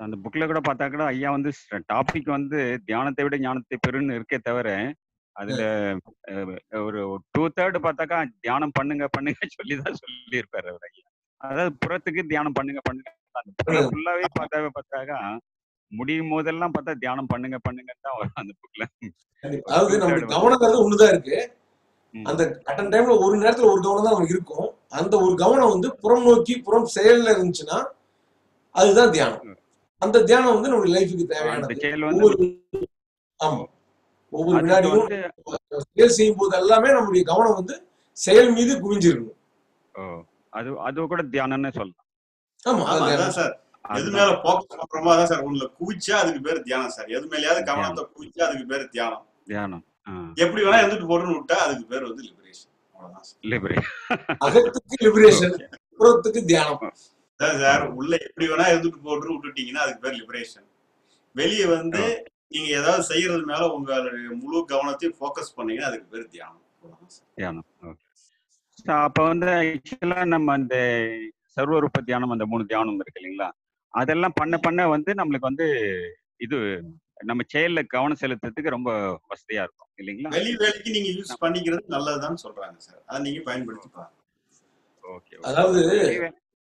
அந்த புக்ல கூட பார்த்தா கூட ஐயா வந்து டாபிக் வந்து தியானத்தை விட ஞானத்தை பெருன்னு இருக்கே தவிர அதுல அஹ், ஒரு டூ தேர்ட் பார்த்தாக்கா தியானம் பண்ணுங்க பண்ணுங்க சொல்லி தான் சொல்லியிருப்பாரு அவர் ஐயா அதாவது புறத்துக்கு தியானம் பண்ணுங்க பண்ணுங்க அந்த புக்ல ஃபுல்லாவே பார்த்தா பார்த்தாக்கா முடியும் போதெல்லாம் பார்த்தா தியானம் பண்ணுங்க பண்ணுங்கன்னு தான் வரும் அந்த புக்ல அதாவது நமக்கு கவனங்கிறது ஒண்ணுதான் இருக்கு அந்த அட்டன் டைம்ல ஒரு நேரத்துல ஒரு கவனம் தான் நமக்கு இருக்கும் அந்த ஒரு கவனம் வந்து புறம் நோக்கி புறம் செயல்ல இருந்துச்சுன்னா அதுதான் தியானம் அந்த தியானம் வந்து நம்ம லைஃபுக்கு அந்த தேவையானது செயல் வந்து ஒவ்வொரு ஆமா ஒவ்வொரு அதுக்கு வினாடியும் வந்து செயல் செய்யும் போது எல்லாமே நம்முடைய கவனம் வந்து செயல் மீது குவிஞ்சிருக்கணும் ஓ அது அது கூட தியானம்னு சொல்லலாம் ஆமா அது ஆமா தியானம் அதான் சார் எது அதுதான் மேல போக்கஸ் பண்றோமோ அதான் சார் உங்களை குவிச்சா அதுக்கு பேர் தியானம் சார் எது மேலயாவது கவனத்தை தியானம் குவிச்சா அதுக்கு பேர் தியானம் தியானம் எப்படி வேணா இருந்துட்டு போட்டுன்னு விட்டா அதுக்கு பேர் வந்து லிபரேஷன் அவ்வளவுதான் சார் லிபரே அகத்துக்கு லிபரேஷன் புறத்துக்கு தியானம் அதான் சார் உள்ள எப்படி வேணா இருந்துட்டு போட்டு விட்டுட்டீங்கன்னா அதுக்கு பேர் லிபரேஷன் வெளியே வந்து நீங்க ஏதாவது செய்யறது மேல உங்களுடைய முழு கவனத்தையும் ஃபோக்கஸ் பண்ணீங்கன்னா அதுக்கு பேர் தியானம் அவ்வளவுதான் சார் தியானம் ஓகே அப்ப வந்து ஆக்சுவலா நம்ம அந்த சர்வரூப தியானம் அந்த மூணு தியானம் இருக்கு இல்லைங்களா அதெல்லாம் பண்ண பண்ண வந்து நம்மளுக்கு வந்து இது நம்ம செயல்ல கவனம் செலுத்துறதுக்கு ரொம்ப வசதியா இருக்கும் இல்லைங்களா வெளி வேலைக்கு நீங்க யூஸ் பண்ணிக்கிறது நல்லதுதான் சொல்றாங்க சார் அதை நீங்க பயன்படுத்தி பாருங்க ஓகே அதாவது வெளி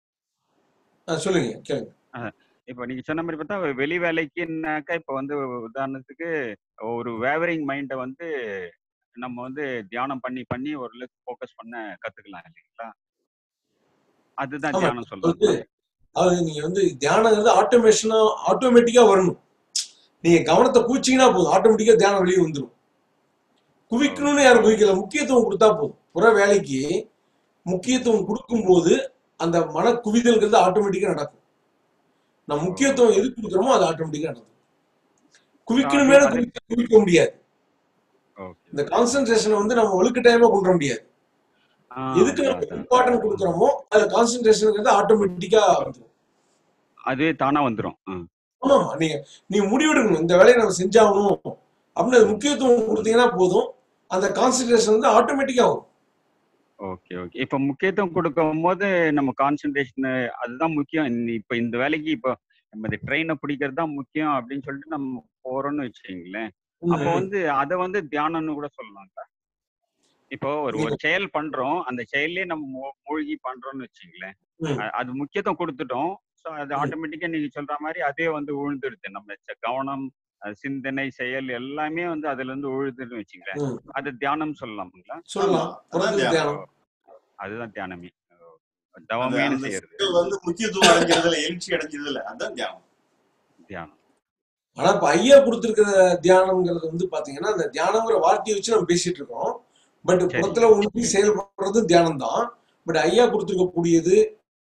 ஆ, சொல்லுங்க கேளுங்க அஹ் இப்போ நீங்க சொன்ன மாதிரி பார்த்தா வெளி வேலைக்குன்னாக்கா இப்போ வந்து உதாரணத்துக்கு ஒரு வேவரிங் மைண்டை வந்து நம்ம வந்து தியானம் பண்ணி பண்ணி ஓரளவுக்கு ஃபோக்கஸ் பண்ண கத்துக்கலாம் இல்லைங்களா அதுதான் ஆமா தியானம் வந்து சொல்லலாம் அது நீங்க வந்து தியானங்கிறது ஆட்டோமேஷனா ஆட்டோமேட்டிக்கா வரணும் நீங்க கவனத்தை குவிச்சீங்கன்னா போதும் ஆட்டோமேட்டிக்கா தியானம் வெளியே வந்துடும் குவிக்கணும்னு யாரும் குவிக்கல முக்கியத்துவம் கொடுத்தா போதும் புற வேலைக்கு முக்கியத்துவம் கொடுக்கும்போது அந்த மன குவிதல்ங்கிறது ஆட்டோமேட்டிக்கா நடக்கும் நான் முக்கியத்துவம் எது கொடுக்குறோமோ அது ஆட்டோமேட்டிக்கா நடக்கும் குவிக்கணுமே அது- குவிக்க குவிக்க முடியாது ஓகே இந்த கான்சென்ட்ரேஷனை வந்து நம்ம ஒழுக்க டைமா கொண்டு வர முடியாது ஆ எதுக்கு அதான் நம்ம அதான் இம்பார்ட்டன்ட் கொடுக்குறோமோ அது கான்சென்ட்ரேஷனுங்கிறது ஆட்டோமேட்டிக்கா வந்துடும் அதுவே தானா வந்துடும் ஆமா நீங்க நீங்க முடிவெடுக்கணும் இந்த வேலையை நம்ம செஞ்சாகணும் அப்படின்னு அது முக்கியத்துவம் கொடுத்தீங்கன்னா போதும் அந்த கான்சென்ட்ரேஷன் வந்து ஆட்டோமேட்டிக்கா வரும் ஓகே ஓகே இப்போ முக்கியத்துவம் கொடுக்கும் போது நம்ம கான்சென்ட்ரேஷன் அதுதான் முக்கியம் இந்த- இப்போ இந்த வேலைக்கு இப்போ நம்ம இந்த ட்ரெயினை பிடிக்கிறது தான் முக்கியம் அப்படின்னு சொல்லிட்டு நம்ம போறோம்னு வச்சுக்கீங்களேன் அப்போ ம். வந்து அதை வந்து தியானம்னு கூட சொல்லலாம்ல இப்போ ஒரு ஒரு நீங்க செயல் பண்றோம் அந்த செயல்லே நம்ம மூ- மூழ்கி பண்றோம்னு வச்சுங்களேன் ம், அ- அது முக்கியத்துவம் கொடுத்துட்டோம் ஸோ அது ம், ஆட்டோமேட்டிக்கா நீங்க சொல்ற மாதிரி அதே வந்து உழுந்துடுது நம்ம ச- கவனம் அஹ் சிந்தனை செயல் எல்லாமே வந்து அதுல இருந்து உழுதுன்னு வச்சுங்களேன் ம். அது தியானம் சொல்லலாமுங்களா ஆமா சொல்லலாம் அதான் புறத்துக்கு தியானம் தியானம் அதுதான் தியானமே ஓ. அந்த தவமேனு அந்த செய்யறது செயல் வந்து முக்கியத்துவம் அடைஞ்சிருது இல்ல எழுச்சி அடைஞ்சிருது இல்ல அதான் தியானம் தியானம் ஆனா இப்ப ஐயா கொடுத்திருக்கிற தியானம்ங்கிறது வந்து பாத்தீங்கன்னா அந்த தியானம்ங்கிற வார்த்தையை வச்சு நம்ம பேசிட்டு இருக்கோம் பட் சரி புறத்துல ஒன்றி செயல்படுறது தியானம் தான் பட் ஐயா கொடுத்திருக்கக்கூடியது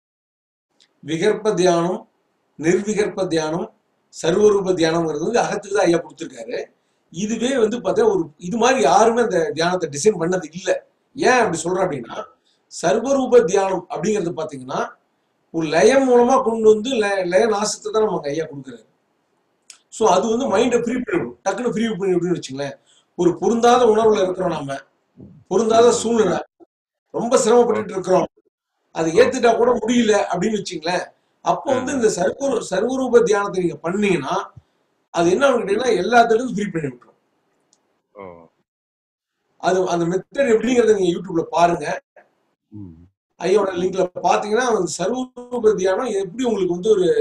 விகற்ப தியானம் நிர்விகற்ப தியானம் சர்வரூப தியானம்ங்கிறது வந்து அகத்துக்கு தான் ஐயா கொடுத்திருக்காரு இதுவே வந்து பார்த்தா ஒரு இது மாதிரி யாருமே அந்த தியானத்தை டிசைன் பண்ணது இல்லை ஏன் அப்படி சொல்றேன் அப்படின்னா சர்வரூப தியானம் அப்படிங்கிறது பாத்தீங்கன்னா ஒரு லயம் மூலமா கொண்டு வந்து லய லய நாசத்தை தான் நமக்கு ஐயா கொடுக்குறாரு ஸோ அது வந்து மைண்டை ஃப்ரீ பண்ணிவிடும் டக்குன்னு ஃப்ரீ பண்ணி விடுன்னு வச்சுங்களேன் ஒரு பொருந்தாத உணர்வுல இருக்கிறோம் நாம பொருந்தாத சூழ்நிலை ரொம்ப சிரமப்பட்டுட்டு இருக்கிறோம் அதை ஏத்துட்டா கூட முடியல அப்படின்னு வச்சுங்களேன் அப்போ வந்து இந்த சர்வ சர்வரூப தியானத்தை நீங்க பண்ணீங்கன்னா அது என்ன கேட்டீங்கன்னா எல்லாத்துக்கும் ஃப்ரீ பண்ணி விட்டுரும் ஓ அது அந்த மெத்தட் எப்படிங்கிறத நீங்க யூடியூப்ல பாருங்க ம் ஐயோட லிங்க்ல பாத்தீங்கன்னா அந்த சர்வரூப தியானம் எப்படி உங்களுக்கு வந்து ஒரு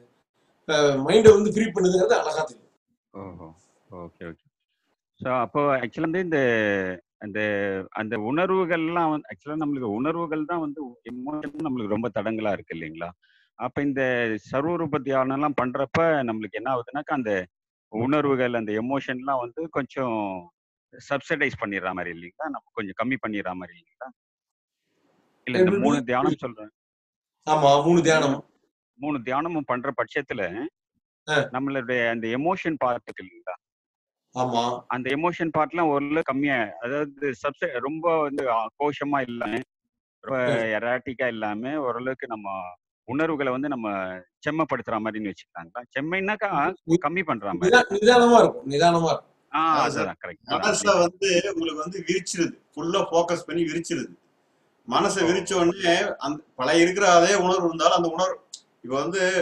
மைண்டை வந்து ஃப்ரீ பண்ணுதுங்கிறது அழகா தெரியும் ஓஹோ ஓகே ஓகே ஸோ அப்போ ஆக்சுவலாக வந்து இந்த அந்த அந்த உணர்வுகள்லாம் வந்து ஆக்சுவலாக நம்மளுக்கு உணர்வுகள் தான் வந்து எமோஷன் நம்மளுக்கு ரொம்ப தடங்கலா இருக்கு இல்லைங்களா அப்போ இந்த சர்வரூப தியானம்லாம் பண்றப்ப நம்மளுக்கு என்ன ஆகுதுனாக்கா அந்த உணர்வுகள் அந்த எமோஷன்லாம் வந்து கொஞ்சம் சப்சிடைஸ் பண்ணிடுற மாதிரி இல்லைங்களா நம்ம கொஞ்சம் கம்மி பண்ணிடுற மாதிரி இல்லைங்களா இல்ல இந்த எப்படி? மூணு தியானம் சொல்றேன் ஆமா மூணு தியானம் மூணு தியானமும் பண்ற பட்சத்துல ஆ. நம்மளுடைய அந்த எமோஷன் பார்ட் இருக்கு இல்லைங்களா ஆமா அந்த எமோஷன் பார்ட்லாம் ஓரளவு கம்மியா அதாவது சப்ச ரொம்ப வந்து ஆ, கோஷமா இல்லாம ரொம்ப எராட்டிக்கா இல்லாம ஓரளவுக்கு நம்ம உணர்வுகளை வந்து நம்ம செம்மப்படுத்துற மாதிரின்னு வச்சுக்கலாங்களா செம்மைனாக்கா கம்மி பண்ற மாதிரி நிதா- நிதானமா இருக்கும் நிதானமா இருக்கும் ஆ அதான் சார் அதுதான் கரெக்ட் மனச வந்து உங்களுக்கு வந்து விரிச்சிருது ஃபுல்லா ஃபோக்கஸ் பண்ணி விரிச்சிருது மனசை விரிச்ச உடனே அந்த பழைய இருக்கிற அதே உணர்வு இருந்தாலும் அந்த உணர்வு இப்ப வந்து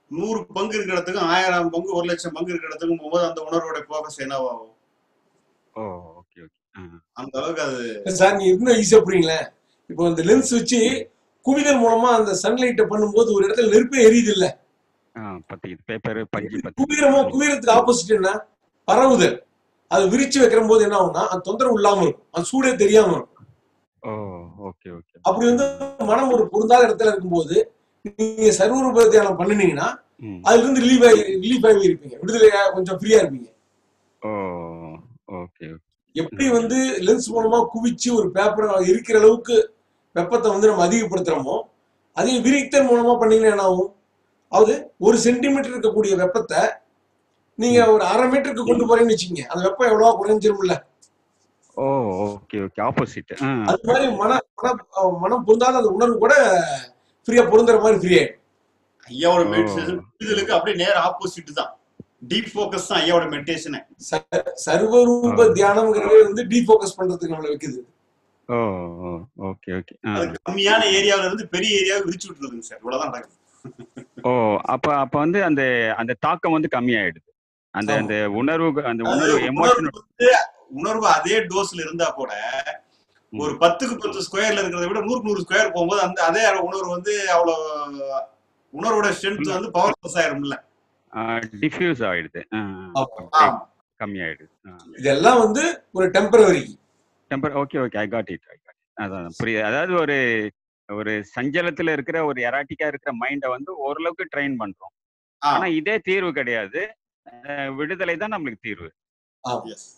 நூறு பங்கு இருக்கிற இடத்துக்கும் ஆயிரம் பங்கு ஒரு லட்சம் பங்கு இருக்கிற இடத்துக்கும் போகும்போது அந்த உணர்வோட போக்கஸ் என்னவாகும் ஓ ஓகே ஓகே அந்த அளவுக்கு அது சார் நீங்க இன்னும் ஈஸியா புரியுங்களேன் இப்போ இந்த லென்ஸ் வச்சு குவிதல் மூலமா அந்த சன்லைட்டை பண்ணும்போது ஒரு இடத்துல நெருப்பே எரியுது இல்ல ஆ பத்தி பேப்பர் பஞ்சு பத்தி குவிரமோ குவிரத்துக்கு ஆப்போசிட் என்ன பரவுதல் அது விரிச்சு வைக்கிற போது என்ன ஆகும்னா அந்த தொந்தரவு இல்லாம இருக்கும் அந்த சூடே தெரியாம இருக்கும் ஓ ஓகே ஓகே அப்படி வந்து மனம் ஒரு பொருந்தாத இடத்துல இருக்கும்போது நீங்க சர்வரூப தியானம் பண்ணுனீங்கன்னா ம் அதுல இருந்து ரிலீஃப் ஆகி ரிலீஃப் ஆகி இருப்பீங்க விடுதலையா கொஞ்சம் ஃப்ரீயா இருப்பீங்க ஓ ஓகே எப்படி வந்து லென்ஸ் மூலமா குவிச்சு ஒரு பேப்பரை இருக்கிற அளவுக்கு வெப்பத்தை வந்து நம்ம அதிகப்படுத்துறோமோ அதே விரித்தல் மூலமா பண்ணீங்கன்னா என்ன ஆகும் அதாவது ஒரு சென்டிமீட்டர் இருக்கக்கூடிய வெப்பத்தை நீங்க ஒரு அரை மீட்டருக்கு கொண்டு போறீங்கன்னு வச்சுக்கோங்க அந்த வெப்பம் எவ்வளவா குறைஞ்சிரும்ல ஓ ஓகே ஓகே ஆப்போசிட் ஆ அது மாதிரி மன மன மனம் பொருந்தாத அந்த உணர்வு கூட ஃப்ரீயா பொருந்துற மாதிரி ஃப்ரீ ஆயிடும் ஐயாவோட ஓ மெடிடேஷன் புரிதலுக்கு அப்படியே நேர் ஆப்போசிட் தான் டீப் ஃபோக்கஸ் தான் ஐயாவோட மெடிடேஷனே ச- சர்வரூப தியானம்ங்கிறதே வந்து டீஃபோக்கஸ் பண்றதுக்கு நம்மளை வைக்குது ஓ ஓ ஓகே ஓகே ஆ அது கம்மியான ஏரியாவுல இருந்து பெரிய ஏரியாவை விரிச்சு விட்டுருதுங்க சார் இவ்வளவுதான் நடக்குது ஓ அப்ப அப்ப வந்து அந்த அந்த தாக்கம் வந்து கம்மியாயிடுது அந்த ஆமா அந்த உணர்வு அந்த அதாவது உணர்வு உணர்வு எமோஷனல் வந்து உணர்வு அதே டோஸ்ல இருந்தா கூட ஒரு பத்துக்கு பத்து ஸ்கொயர்ல இருக்கிறத விட நூறுக்கு நூறு ஸ்கொயர் போகும்போது அந்த அதே உணர்வு வந்து அவ்வளவு உணர்வோட ஸ்ட்ரென்த் வந்து பவர் ப்ளஸ் ஆயிரும்ல டிஃப்யூஸ் ஆயிடுது ஆ, ஆமா அப்படியே ஆமா கம்மியாயிடுது இதெல்லாம் வந்து ஒரு temporary temper okay okay I got it I got அதான் புரியுது அதாவது ஒரு ஒரு சஞ்சலத்துல இருக்கிற ஒரு எராட்டிக்கா இருக்கிற மைண்டை வந்து ஓரளவுக்கு ட்ரெயின் பண்றோம் ஆ ஆனா இதே தீர்வு கிடையாது அஹ் விடுதலை தான் நம்மளுக்கு தீர்வு ஆமா எஸ்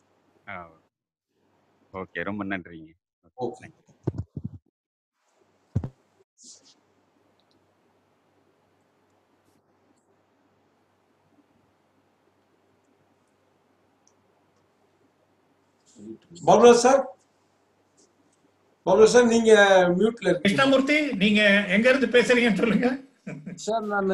ஓகே ரொம்ப நன்றிங்க okay Babula sir Babula sir நீங்க மியூட்ல இருக்கீங்க கிருஷ்ணமூர்த்தி நீங்க எங்க இருந்து பேசுறீங்கன்னு சொல்லுங்க சார் நான்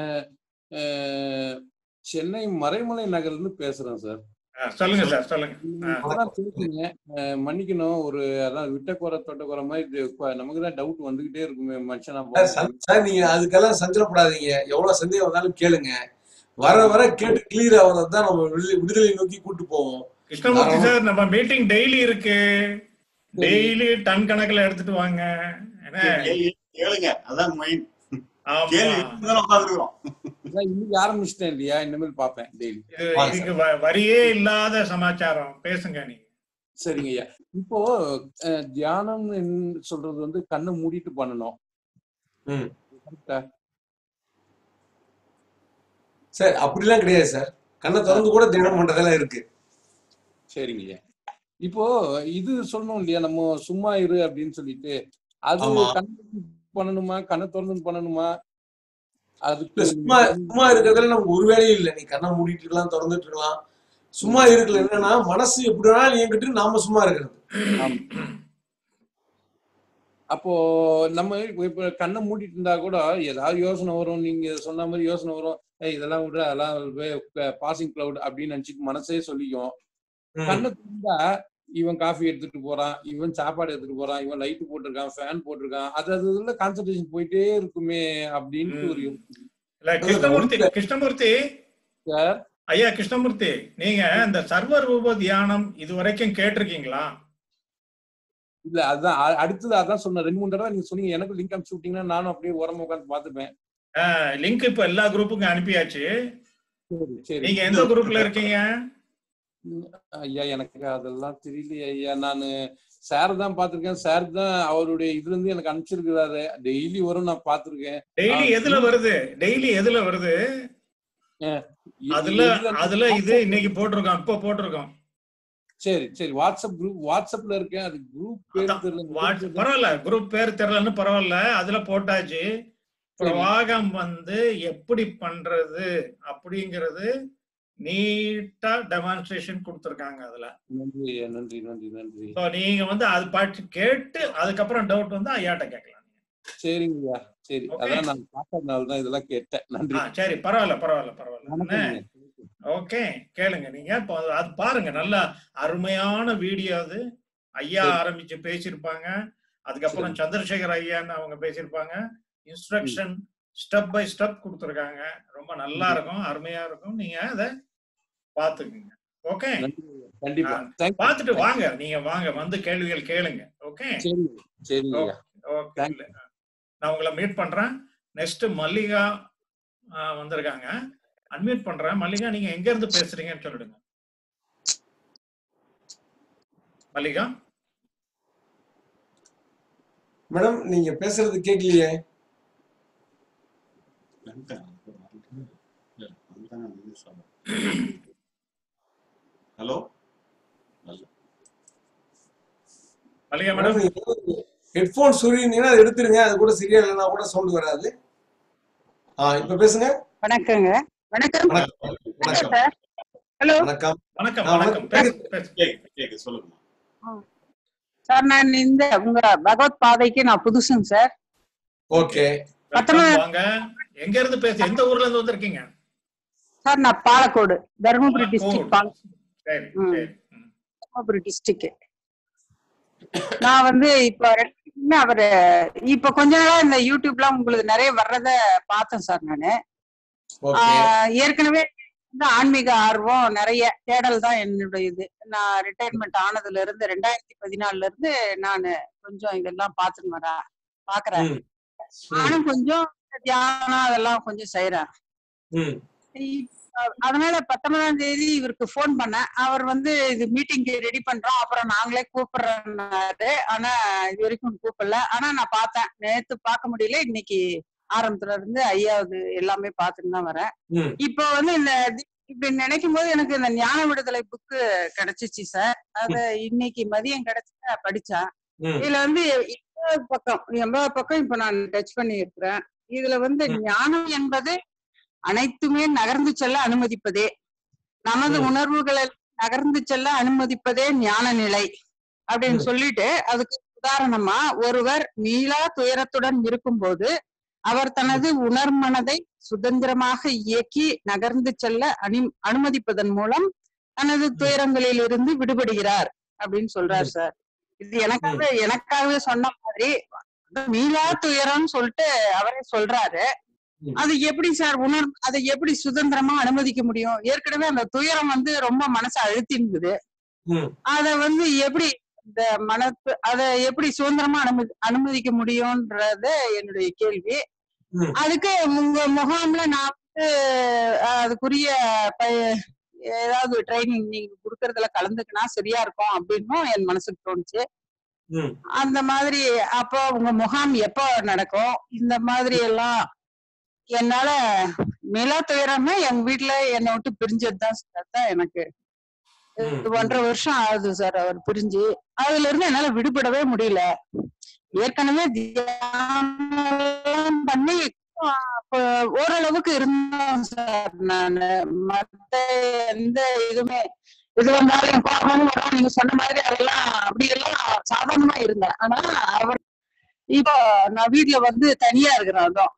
சென்னை மறைமலை நகர்ல இருந்து பேசுறேன் சார் ஆ, சொல்லுங்க சார் சொல்லுங்க ஆ. இப்பதான் பேசுறீங்க அஹ் மன்னிக்கணும் ஒரு அதான் விட்ட குறை தொட்ட குறை மாதிரி இது இப்ப நமக்கு தான் டவுட் வந்துகிட்டே இருக்குமே மனுஷனா சார், பார்த்து சந்- சார் நீங்க அதுக்கெல்லாம் சஞ்சலப்படாதீங்க எவ்வளவு சந்தேகம் வந்தாலும் கேளுங்க வர வர கேட்டு கிளியர் ஆகுறது தான் நம்ம விடுதலை விடுதலை நோக்கி கூட்டு போவோம் கிருஷ்ணமூர்த்தி தாராளமா சார் நம்ம மீட்டிங் டெய்லி இருக்கு டெய்லி டன் கணக்குல எடுத்துட்டு வாங்க என்ன கேள்வி கேளுங்க அதான் மெயின் ஆமா கேள்வி உட்காந்துருக்கோம் அதான் இன்னைக்கு ஆரம்பிச்சிட்டேன் இல்லையா இனிமேல் பார்ப்பேன் டெய்லி இது வாங்க இதுக்கு சார் வ- வரியே இல்லாத சமாச்சாரம் பேசுங்க நீங்க சரிங்க ஐயா இப்போ அஹ், தியானம்னு என்ன சொல்றது வந்து கண்ணை மூடிட்டு பண்ணணும் ம் கரெக்டா சார் அப்படிலாம் கிடையாது சார் கண்ணை திறந்து கூட தியானம் பண்றதெல்லாம் இருக்கு சரிங்க ஐயா இப்போ இது சொல்லணும் இல்லையா நம்ம சும்மா இரு அப்படின்னு சொல்லிட்டு அது ஆமா கண்ணை மூடி பண்ணணுமா கண்ணை திறந்து பண்ணணுமா அதுக்கு இல்ல நீங்க சும்மா சொல்லுங்க. சும்மா இருக்கிறதுல நமக்கு ஒரு வேலையும் இல்லை நீ கண்ணை மூடிட்டு இருக்கலாம் திறந்துட்டு இருக்கலாம் சும்மா இருக்கல என்னன்னா மனசு எப்படி வேணாலும் இயங்கிட்டு நாம சும்மா இருக்கிறது ஆமா அப்போ நம்ம இப்ப இப்ப கண்ணை மூடிட்டு இருந்தா கூட ஏதாவது யோசனை வரும் நீங்க சொன்ன மாதிரி யோசனை வரும் ஏய் இதெல்லாம் விட அதெல்லாம் பாசிங் கிளவுட் அப்படின்னு நினைச்சிட்டு மனசே சொல்லிக்கும் ம் கண்ணை திறந்தா இவன் காஃபி எடுத்துட்டு போறான் இவன் சாப்பாடு எடுத்துட்டு போறான் இவன் லைட் போட்டிருக்கான் ஃபேன் போட்டிருக்கான் அது அது இதுல கான்சன்ட்ரேஷன் போயிட்டே இருக்குமே அப்படின்ட்டு ஒரு ம். யோசனை. இல்ல இல்ல கிருஷ்ணமூர்த்தி ஒண்ணுல கிருஷ்ணமூர்த்தி சார் ஐயா கிருஷ்ணமூர்த்தி நீங்க இந்த சர்வ ரூப தியானம் இது வரைக்கும் கேட்டிருக்கீங்களா இல்ல அதான் அ- அடுத்தது அதான் சொன்னேன் ரெண்டு மூணு தடவை நீங்க சொன்னீங்க எனக்கு லிங்க் அனுப்பிச்சு விட்டீங்கன்னா நானும் அப்படியே உரமா உட்காந்து பாத்துப்பேன் லிங்க் இப்ப எல்லா குரூப்புக்கும் அனுப்பியாச்சு சரி சரி நீங்க எந்த குரூப்ல இருக்கீங்க ம், ஐயா எனக்கு அதெல்லாம் தெரியலையே ஐயா நானு சார் தான் பாத்திருக்கேன் சார் தான் அவருடைய இதுல இருந்து எனக்கு அனுப்பிச்சிருக்கிறாரு டெய்லி வரும் நான் பாத்திருக்கேன் டெய்லி எதுல வருது டெய்லி எதுல வருது அதுல அதுல இது இன்னைக்கு போட்டிருக்கோம் இப்ப போட்டிருக்கோம் சரி சரி வாட்ஸ்அப் குரூப் வாட்ஸ்அப்ல இருக்கேன் அது குரூப் பேர் அதான் தெரியல வாட்ஸ் பரவாயில்ல குரூப் பேர் தெரியலன்னு பரவாயில்ல அதுல போட்டாச்சு பிரவாகம் வந்து எப்படி பண்றது அப்படிங்கறது நீட்டா டெமான்ஸ்ட்ரேஷன் கொடுத்துருக்காங்க அதுல நன்றி ஐயா நன்றி நன்றி நன்றி ஸோ நீங்க வந்து அது பாட்டு கேட்டு அதுக்கப்புறம் டவுட் வந்து ஐயாட்ட கேட்கலாம் சரிங்க ஐயா சரி Okay. அதான் நான் பார்த்ததுனால தான் இதெல்லாம் கேட்டேன் நன்றி ஆ சரி பரவாயில்ல பரவாயில்ல பரவாயில்ல என்ன? வணக்கம் ஓகே கேளுங்க நீங்க இப்போ அது பாருங்க நல்ல அருமையான வீடியோ அது ஐயா சரி. ஆரம்பிச்சு பேசியிருப்பாங்க அதுக்கப்புறம் சந்திரசேகர் ஐயான்னு அவங்க பேசியிருப்பாங்க இன்ஸ்ட்ரக்ஷன் ஸ்டெப் பை ஸ்டெப் கொடுத்துருக்காங்க ரொம்ப நல்லா இருக்கும் அருமையா இருக்கும் நீங்க அதை பார்த்துக்குங்க ஓகே நன்றி கண்டிப்பா தேங்க்யூ பார்த்துட்டு வாங்க நீங்க வாங்க வந்து கேள்விகள் கேளுங்க ஓகே சரி சரி ஐயா ஓகே தேங்க்யூ நான் உங்களை மீட் பண்றேன் நெக்ஸ்ட் மல்லிகா ஆ, வந்திருக்காங்க அன்மியூட் பண்றேன் மல்லிகா நீங்க எங்க இருந்து பேசுறீங்கன்னு சொல்லிடுங்க மல்லிகா மேடம் நீங்க பேசுறது கேட்கலையே ஹலோ மல்லிகா மேடம் மேடம் நீங்க ஹெட்போன் சொருகினீங்கன்னா அதை எடுத்துருங்க அது கூட சரியா இல்லைன்னா கூட சவுண்ட் வராது ஆ இப்ப பேசுங்க வணக்கங்க வணக்கம் வணக்கம் வணக்கம் வணக்கம் சார் ஹலோ வணக்கம் வணக்கம் ஆ, வணக்கம் வணக்கம். பேசு பேசு கேக்கு கேக்கு சொல்லுங்கம்மா சார் நான் இந்த உங்க பகவத் பாதைக்கு நான் புதுசுங்க சார் ஓகே வெல்கம் பத்தொன்பது வாங்க எங்க இருந்து பேசு எந்த ஊர்ல இருந்து வந்திருக்கீங்க சார் நான் பாலக்கோடு தருமபுரி டிஸ்ட்ரிக்ட் பாலக்கோடு பால சரி ம் சரி ம். தருமபுரி டிஸ்ட்ரிக்ட் நான் வந்து இப்ப ரெண்டு அவரு இப்ப கொஞ்ச நாளா இந்த யூடியூப்லாம் உங்களுக்கு நிறைய வர்றத பார்த்தேன் சார் நானு ஓகே ஆஹ் ஏற்கனவே வந்து ஆன்மீக ஆர்வம் நிறைய தேடல் தான் என்னுடைய இது நான் ரிட்டையர்மெண்ட் ஆனதுல இருந்து ரெண்டாயிரத்தி பதினாலுல இருந்து நான் கொஞ்சம் இதெல்லாம் பார்த்துன்னு வரேன் பாக்குறேன் ம் ம் நானும் கொஞ்சம் தியானம் அதெல்லாம் கொஞ்சம் செய்யறேன் ம் இப்ப அதனால பத்தொன்பதாம் தேதி இவருக்கு ஃபோன் பண்ணேன் அவர் வந்து இது மீட்டிங் ரெடி பண்றோம் அப்புறம் நாங்களே கூப்பிடுறோம்னாரு ஆனா இது வரைக்கும் கூப்பிடல ஆனா நான் பார்த்தேன் நேத்து பார்க்க முடியல இன்னைக்கு ஆரம்பத்துல இருந்து ஐயாவது எல்லாமே பார்த்துட்டு தான் வரேன் ம் இப்போ வந்து இந்த தி- இப்படி நினைக்கும் போது எனக்கு இந்த ஞான விடுதலை புக்கு கிடைச்சிச்சு சார் அத இன்னைக்கு மதியம் கிடைச்சு நான் படிச்சேன் ம் இதுல வந்து எண்பது பக்கம் எண்பது பக்கம் இப்ப நான் டச் பண்ணி இருக்கிறேன் இதுல வந்து ம் ஞானம் என்பது அனைத்துமே நகர்ந்து செல்ல அனுமதிப்பதே நமது ம் உணர்வுகளை நகர்ந்து செல்ல அனுமதிப்பதே ஞான நிலை அப்படின்னு ம் சொல்லிட்டு அதுக்கு உதாரணமா ஒருவர் மீளா துயரத்துடன் இருக்கும்போது அவர் தனது உணர்மனதை சுதந்திரமாக இயக்கி நகர்ந்து செல்ல அனு அனுமதிப்பதன் மூலம் தனது ம் துயரங்களில் இருந்து விடுபடுகிறார் அப்படின்னு சொல்றாரு ம் சார் இது ம் எனக்காக எனக்காகவே சொன்ன மாதிரி மீளா துயரம்னு சொல்லிட்டு அவரே சொல்றாரு ம் அது எப்படி சார் உணர் அதை எப்படி சுதந்திரமா அனுமதிக்க முடியும் ஏற்கனவே அந்த துயரம் வந்து ரொம்ப மனசை அழுத்திருக்குது ம் அத வந்து எப்படி இந்த மனத்து அத எப்படி சுதந்திரமா அனுமதி அனுமதிக்க முடியும்ன்றத என்னுடைய கேள்வி ம் அதுக்கு உங்க முகாம்ல நான் வந்து அஹ், அதுக்குரிய ப- ஏதாவது ட்ரைனிங் நீங்க குடுக்கறதுல கலந்துக்கினா சரியா இருக்கும் அப்படின்னும் என் மனசுக்கு தோணுச்சு ம் அந்த மாதிரி அப்போ உங்க முகாம் எப்போ நடக்கும் இந்த மாதிரி எல்லாம் என்னால மிலா துயரமே எங்க வீட்டுல என்னை விட்டு பிரிஞ்சதுதான் சார் அதான் எனக்கு ம் இது ம் ஒன்றரை வருஷம் ஆகுது சார் அவர் பிரிஞ்சு அதுல இருந்து என்னால விடுபடவே முடியல ஏற்கனவே தியானம் பண்ணி அப்ப ஓரளவுக்கு இருந்தோம் சார் நானு மத்த எந்த இதுவுமே இது வந்தாலும் கோபமும் வரும் நீங்க சொன்ன மாதிரி அதெல்லாம் அப்படி எல்லாம் சாதாரணமா இருந்தேன் ஆனா அவர் இப்போ நான் வீட்டுல வந்து தனியா இருக்கிறேன் அதான்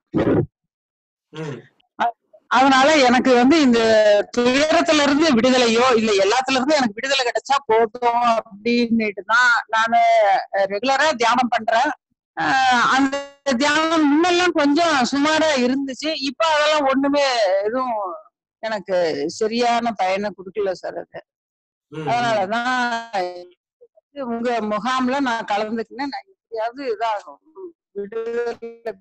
ம் அ- அதனால எனக்கு வந்து இந்த துயரத்துல இருந்து விடுதலையோ இல்ல எல்லாத்துல இருந்து எனக்கு விடுதலை கிடைச்சா போதும் அப்படின்னுட்டு தான் நானு ரெகுலரா தியானம் பண்றேன் ஆஹ் அந்த தியானம் முன்னெல்லாம் கொஞ்சம் சுமாரா இருந்துச்சு இப்ப அதெல்லாம் ஒண்ணுமே எதுவும் எனக்கு சரியான பயனை கொடுக்கல சார் அது ம் ம் அதனாலதான் உங்க முகாம்ல நான் கலந்துக்கினேன் நான் எப்படியாவது இதாகும் விடுதலை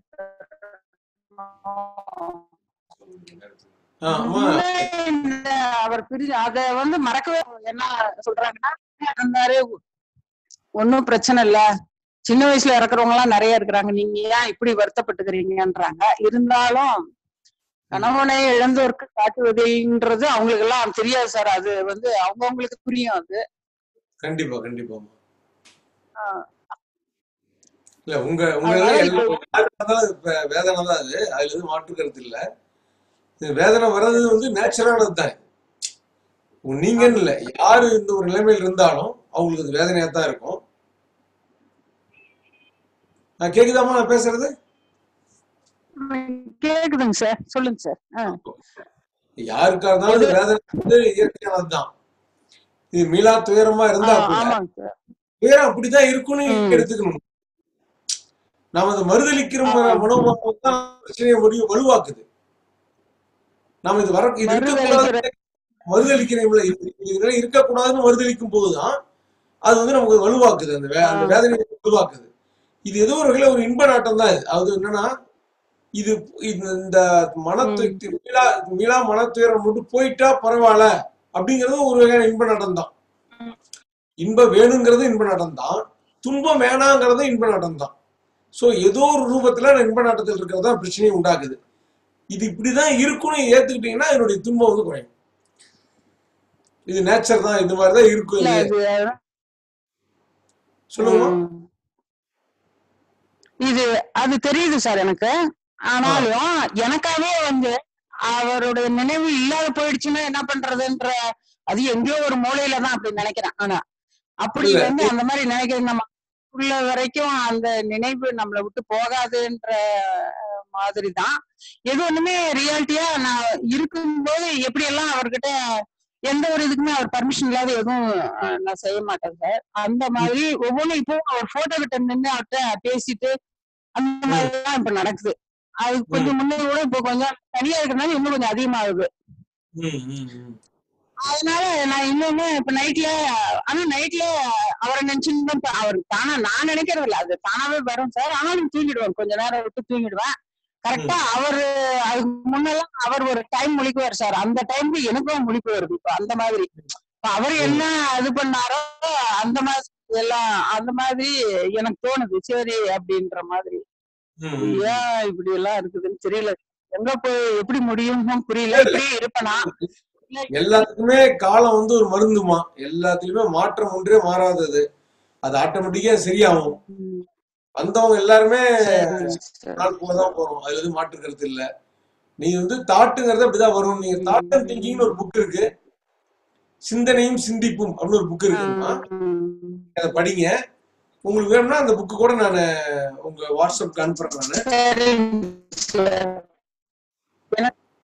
ஆ அம்மா முன்னே இந்த அவர் பிரிஞ்சு அத வந்து மறக்கவே என்ன சொல்றாங்கன்னா இருந்தாரு ஒன்னும் பிரச்சனை இல்ல சின்ன வயசுல இறக்குறவங்க எல்லாம் நிறைய இருக்கிறாங்க நீங்க ஏன் இப்படி வருத்தப்பட்டுக்கிறீங்கன்றாங்க இருந்தாலும் ம் கணவனை இழந்தோருக்கு காட்டுவதுன்றது அவங்களுக்கு எல்லாம் தெரியாது சார் அது வந்து அவங்கவுங்களுக்கு புரியும் அது கண்டிப்பா கண்டிப்பாம்மா ஆஹ் இல்ல உங்க உங்க அதனால இதுல இப்போ எல்லா யாருக்கா இருந்தாலும் அது வே- வேதனை தான் அது அதுல எதுவும் மாற்று கருத்து இல்ல இது வேதனை வர்றது வந்து நேச்சுரலானது தான் நீங்கன்னு இல்ல யாரு இந்த ஒரு நிலைமையில் இருந்தாலும் அவங்களுக்கு அது வேதனையா தான் இருக்கும் நான் கேக்குதாம்மா நான் பேசுறது கேக்குதுங்க சார் சொல்லுங்க சார் ஆஹ் யாருக்கா இருந்தாலும் எது இந்த வேதனை வந்து இயற்கையானதுதான் இது மீளா துயரமா இருந்தா ஆஹ் கூட ஆமாங்க சார் துயரம் அப்படிதான் இருக்கும்னு ம் எடுத்துக்கணும் நாம அதை மறுதளிக்கிற ம- மனோபாவம் தான் பிரச்சனையை வலு வலுவாக்குது நாம இது வர இது இருக்கக்கூடாது மறுதளிக்கிறீங்களா இதெல்லாம் இருக்கக்கூடாதுன்னு மறுதளிக்கும் போதுதான் அது வந்து நமக்கு வலுவாக்குது அந்த வே- அந்த வேதனையை வலுவாக்குது இது ஏதோ ஒரு வகையில ஒரு இன்ப நாட்டம் தான் இது அது என்னன்னா இது இது இந்த மனத்து மீளா மீளா மனத்துயரம் மட்டும் போயிட்டா பரவாயில்ல அப்படிங்கிறது ஒரு வகையான இன்ப நாட்டம் தான் இன்பம் வேணுங்கிறது இன்ப நாட்டம் தான் துன்பம் வேணாங்கிறது இன்ப நாட்டம் தான் ஸோ ஏதோ ஒரு ரூபத்துல இன்ப நாட்டத்தில் இருக்கிறது தான் பிரச்சனையை உண்டாக்குது இது இப்படிதான் இருக்கும்னு ஏத்துக்கிட்டீங்கன்னா என்னுடைய துன்பம் வந்து குறையும் இது நேச்சர் தான் இது மாதிரி தான் இருக்கும் இல்ல இது அது சொல்லுங்க ம். இது அது தெரியுது சார் எனக்கு ஆனாலும் எனக்காவே வந்து அவருடைய நினைவு இல்லாத போயிடுச்சுன்னா என்ன பண்றதுன்ற அது எங்கேயோ ஒரு மூலையில தான் அப்படி நினைக்கிறேன் ஆனா அப்படி இல்ல வந்து அந்த மாதிரி நினைக்கிறது நம்ம உள்ள வரைக்கும் அந்த நினைவு நம்மளை விட்டு போகாதுன்ற மாதிரி தான் எது ஒண்ணுமே ரியாலிட்டியா நான் இருக்கும்போது எப்படி எல்லாம் அவர்கிட்ட எந்த ஒரு இதுக்குமே அவர் பர்மிஷன் இல்லாத எதுவும் அஹ், நான் செய்ய மாட்டேன் சார் அந்த மாதிரி ஒவ்வொன்றும் இப்போ அவர் போட்டோ கிட்ட நின்று அவர்கிட்ட பேசிட்டு அந்த மாதிரி தான் இப்ப நடக்குது அது கொஞ்சம் முன்னே கூட இப்போ கொஞ்சம் தனியா இருக்கிறதுனால இன்னும் கொஞ்சம் அதிகமாகுது ம், ம், ம். அதனால நான் இன்னொன்னு இப்ப நைட்ல ஆனா நைட்ல அவரை நினைச்சுன்னு தான் அவர் தானா நான் நினைக்கிறது இல்ல அது தானாவே வரும் சார் ஆனாலும் தூங்கிடுவேன் கொஞ்ச நேரம் விட்டு தூங்கிடுவேன் கரெக்டா அவரு அதுக்கு முன்னெல்லாம் அவர் ஒரு டைம் முழிக்குவார் சார் அந்த டைம்க்கு எனக்கும் முழிப்பு வருது இப்போ அந்த மாதிரி இப்ப அவர் என்ன இது பண்ணாரோ அந்த மாதிரி எல்லாம் அந்த மாதிரி எனக்கு தோணுது சரி அப்படின்ற மாதிரி ம், இது ம். ஏன் இப்படி எல்லாம் இருக்குதுன்னு தெரியல எங்க போய் எப்படி முடியும்னு புரியல இப்படியே இருப்பேனா இல்ல எல்லாத்துக்குமே காலம் வந்து ஒரு மருந்துமா எல்லாத்துலயுமே மாற்றம் ஒன்றே மாறாதது அது ஆட்டோமேட்டிக்கா சரியாகும் ம், வந்தவங்க எல்லாருமே சரிங்க சார் நாளுக்குள்ளதான் போறோம் அதுல எதுவும் மாற்று கருத்து இல்ல நீ வந்து தாட்டுங்கிறது அப்படிதான் வரும் நீங்க தாட் அண்ட் திங்கிங்னு ஒரு புக் இருக்கு சிந்தனையும் சிந்திப்பும் அப்படின்னு ஒரு புக் இருக்குமா ம், அதை படிங்க உங்களுக்கு வேணும்னா அந்த புக்கு கூட நான் உங்க வாட்ஸ்அப்க்கு அனுப்புறேன் நான் சரிங்க சார் எனக்கு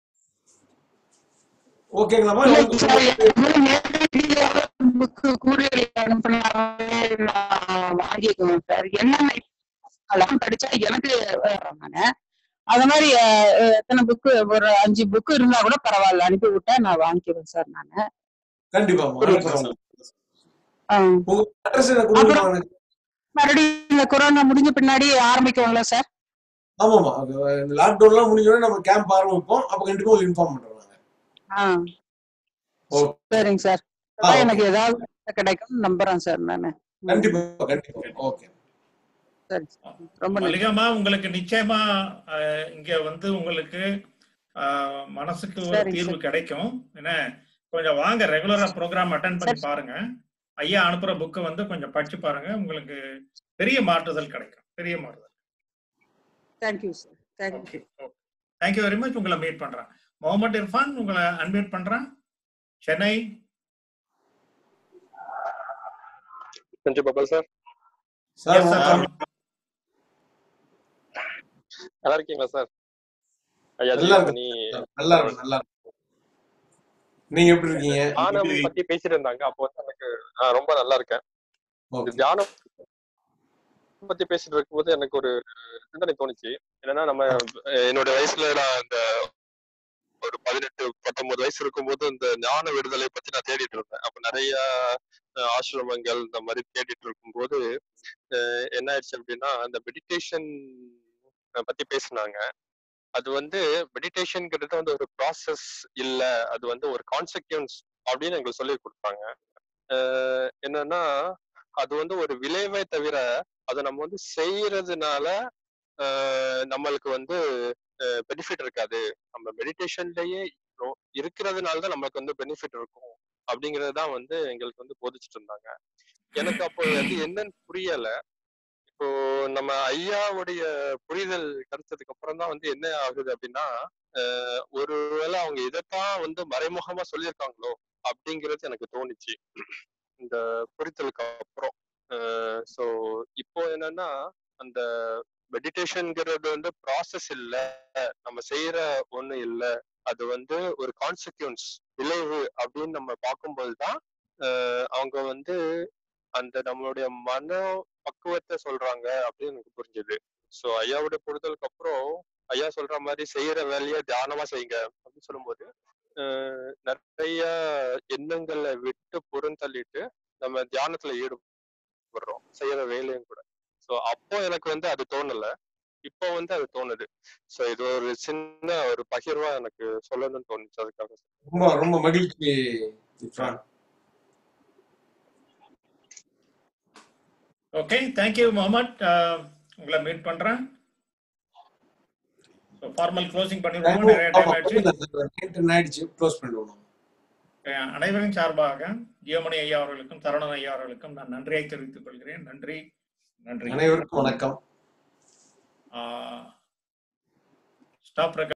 ஓகேங்களாமா இல்ல உங்களுக்கு சார் உங்களுக்கு நேரடியாக புக்கு கூறியல் அனுப்பினாவே நான் வாங்கிக்குவேன் சார் என்னென்ன அதெல்லாம் படிச்சா எனக்கு அஹ், நானு அது மாதிரி அஹ், அஹ், எத்தனை புக்கு ஒரு அஞ்சு புக்கு இருந்தா கூட பரவாயில்ல அனுப்பி விட்டா நான் வாங்கிக்குவேன் சார் நானு கண்டிப்பாமா புரியுது அனுப்புறேன் உங்களுக்கு ஆ. உங்க அட்ரஸ் என்ன அப்புறம் கொடுங்கம்மா எனக்கு மறுபடியும் இந்த கொரோனா முடிஞ்ச பின்னாடி ஆரம்பிக்கும்ல சார் ஆமாமா அது இந்த லாக்டவுன்லாம் முடிஞ்சோடனே நம்ம கேம்ப் ஆரம்பிப்போம் அப்ப கண்டிப்பா உங்களுக்கு இன்ஃபார்ம் பண்றோம் நாங்க ஆ ஓகே சரிங்க சார் ஆ அதான் ஓகே எனக்கு ஏதாவது கிடைக்கும் நம்புறேன் சார் நானு ம், கண்டிப்பா கண்டிப்பா ஓகே சரி ரொம்ப நன்றி மல்லிகாமா உங்களுக்கு நிச்சயமா அஹ், இங்க வந்து உங்களுக்கு அஹ், மனசுக்கு ஒரு சரிங்க தீர்வு சார் கிடைக்கும் என்ன கொஞ்சம் வாங்க ரெகுலரா ப்ரோக்ராம் அட்டன் பண்ணி சரி பாருங்க ஐயா அனுப்புற புக்கை வந்து கொஞ்சம் படிச்சு பாருங்க உங்களுக்கு பெரிய மாற்றுதல் கிடைக்கும் பெரிய மாறுதல் thank you sir thank you okay okay thank you very much உங்களை மீட் பண்றேன் முகமது இர்ஃபான் உங்களை அன்மியூட் பண்றேன் சென்னை கொஞ்சம் பாப்பா சார் சார் எஸ் சார் வணக்கம் நல்லா இருக்கீங்களா சார் ஐயா நல்லா ஜீவமணி இருக்கு நல்லா இருக்கு நல்லா இருக்கு நீங்க எப்படி இருக்கீங்க தியானம் பத்தி பேசிட்டு இருந்தாங்க அப்போ வந்து எனக்கு நான் ரொம்ப நல்லா இருக்கேன் இந்த ஓகே தியானம் பத்தி பேசிட்டு இருக்கும்போது எனக்கு ஒரு சிந்தனை தோணுச்சு என்னன்னா நம்ம அஹ், என்னோட வயசுல நான் இந்த ஒரு பதினெட்டு பத்தொன்பது வயசு இருக்கும்போது இந்த ஞான விடுதலை பத்தி நான் தேடிட்டு இருந்தேன் அப்ப நிறைய அஹ், ஆசிரமங்கள் இந்த மாதிரி தேடிட்டு இருக்கும்போது அஹ், என்ன ஆயிடுச்சு அப்படின்னா இந்த மெடிடேஷன் பத்தி பேசினாங்க அது வந்து மெடிடேஷன்ங்கிறது வந்து ஒரு ப்ராசஸ் இல்ல அது வந்து ஒரு கான்சிக்வன்ஸ் அப்படின்னு எங்களுக்கு சொல்லி கொடுத்தாங்க அஹ் என்னன்னா அது வந்து ஒரு விளைவே தவிர அதை நம்ம வந்து செய்யறதுனால அஹ் நம்மளுக்கு வந்து பெனிஃபிட் இருக்காது நம்ம மெடிடேஷன்லயே இருக்கிறதுனால தான் நம்மளுக்கு வந்து பெனிஃபிட் இருக்கும் அப்படிங்கறது தான் வந்து எங்களுக்கு வந்து போதிச்சுட்டு இருந்தாங்க எனக்கு அப்போ அது என்னன்னு புரியல இப்போ நம்ம ஐயாவுடைய புரிதல் கிடைச்சதுக்கு அப்புறம் தான் வந்து என்ன ஆகுது அப்படின்னா அஹ் ஒருவேளை அவங்க இதைத்தான் வந்து மறைமுகமா சொல்லியிருக்காங்களோ அப்படிங்கிறது எனக்கு தோணுச்சு இந்த புரிதலுக்கு அப்புறம் ஸோ இப்போ என்னன்னா அந்த மெடிடேஷன்ங்கிறது வந்து ப்ராசஸ் இல்ல நம்ம செய்யற ஒண்ணு இல்ல அது வந்து ஒரு கான்சிக்வன்ஸ் விளைவு அப்படின்னு நம்ம பார்க்கும்போது தான் அஹ் அவங்க வந்து அந்த நம்மளுடைய மன பக்குவத்தை சொல்றாங்க அப்படின்னு எனக்கு புரிஞ்சுது ஸோ ஐயாவோட புரிதலுக்கு அப்புறம் ஐயா சொல்ற மாதிரி செய்யற வேலையை தியானமா செய்யுங்க அப்படின்னு சொல்லும்போது அஹ் நிறைய எண்ணங்களை விட்டு புறந்தள்ளிட்டு நம்ம தியானத்துல ஈடுபடுறோம் செய்யற வேலையும் கூட ஸோ அப்போ எனக்கு வந்து அது தோணல இப்போ வந்து அது தோணுது ஸோ இது ஒரு சின்ன ஒரு பகிர்வா எனக்கு சொல்லணும்னு தோணுச்சு அதுக்காக ரொம்ப ரொம்ப மகிழ்ச்சி இர்ஃபான் ஓகே தேங்க்யூ முகமட் உங்களை மீட் பண்றேன் ஃபார்மல் க்ளோசிங் பண்ணிடுவோம் நிறைய டைம் ஆயிடுச்சு ஆயிடுச்சு க்ளோஸ் பண்ணிடுவோம் அஹ் அனைவரின் சார்பாக ஜியோமணி ஐயா அவர்களுக்கும் தருணன் ஐயா அவர்களுக்கும் நான் நன்றியை தெரிவித்துக் கொள்கிறேன் நன்றி நன்றி அனைவருக்கும் வணக்கம் ஸ்டாப் ரெக்கார்ட்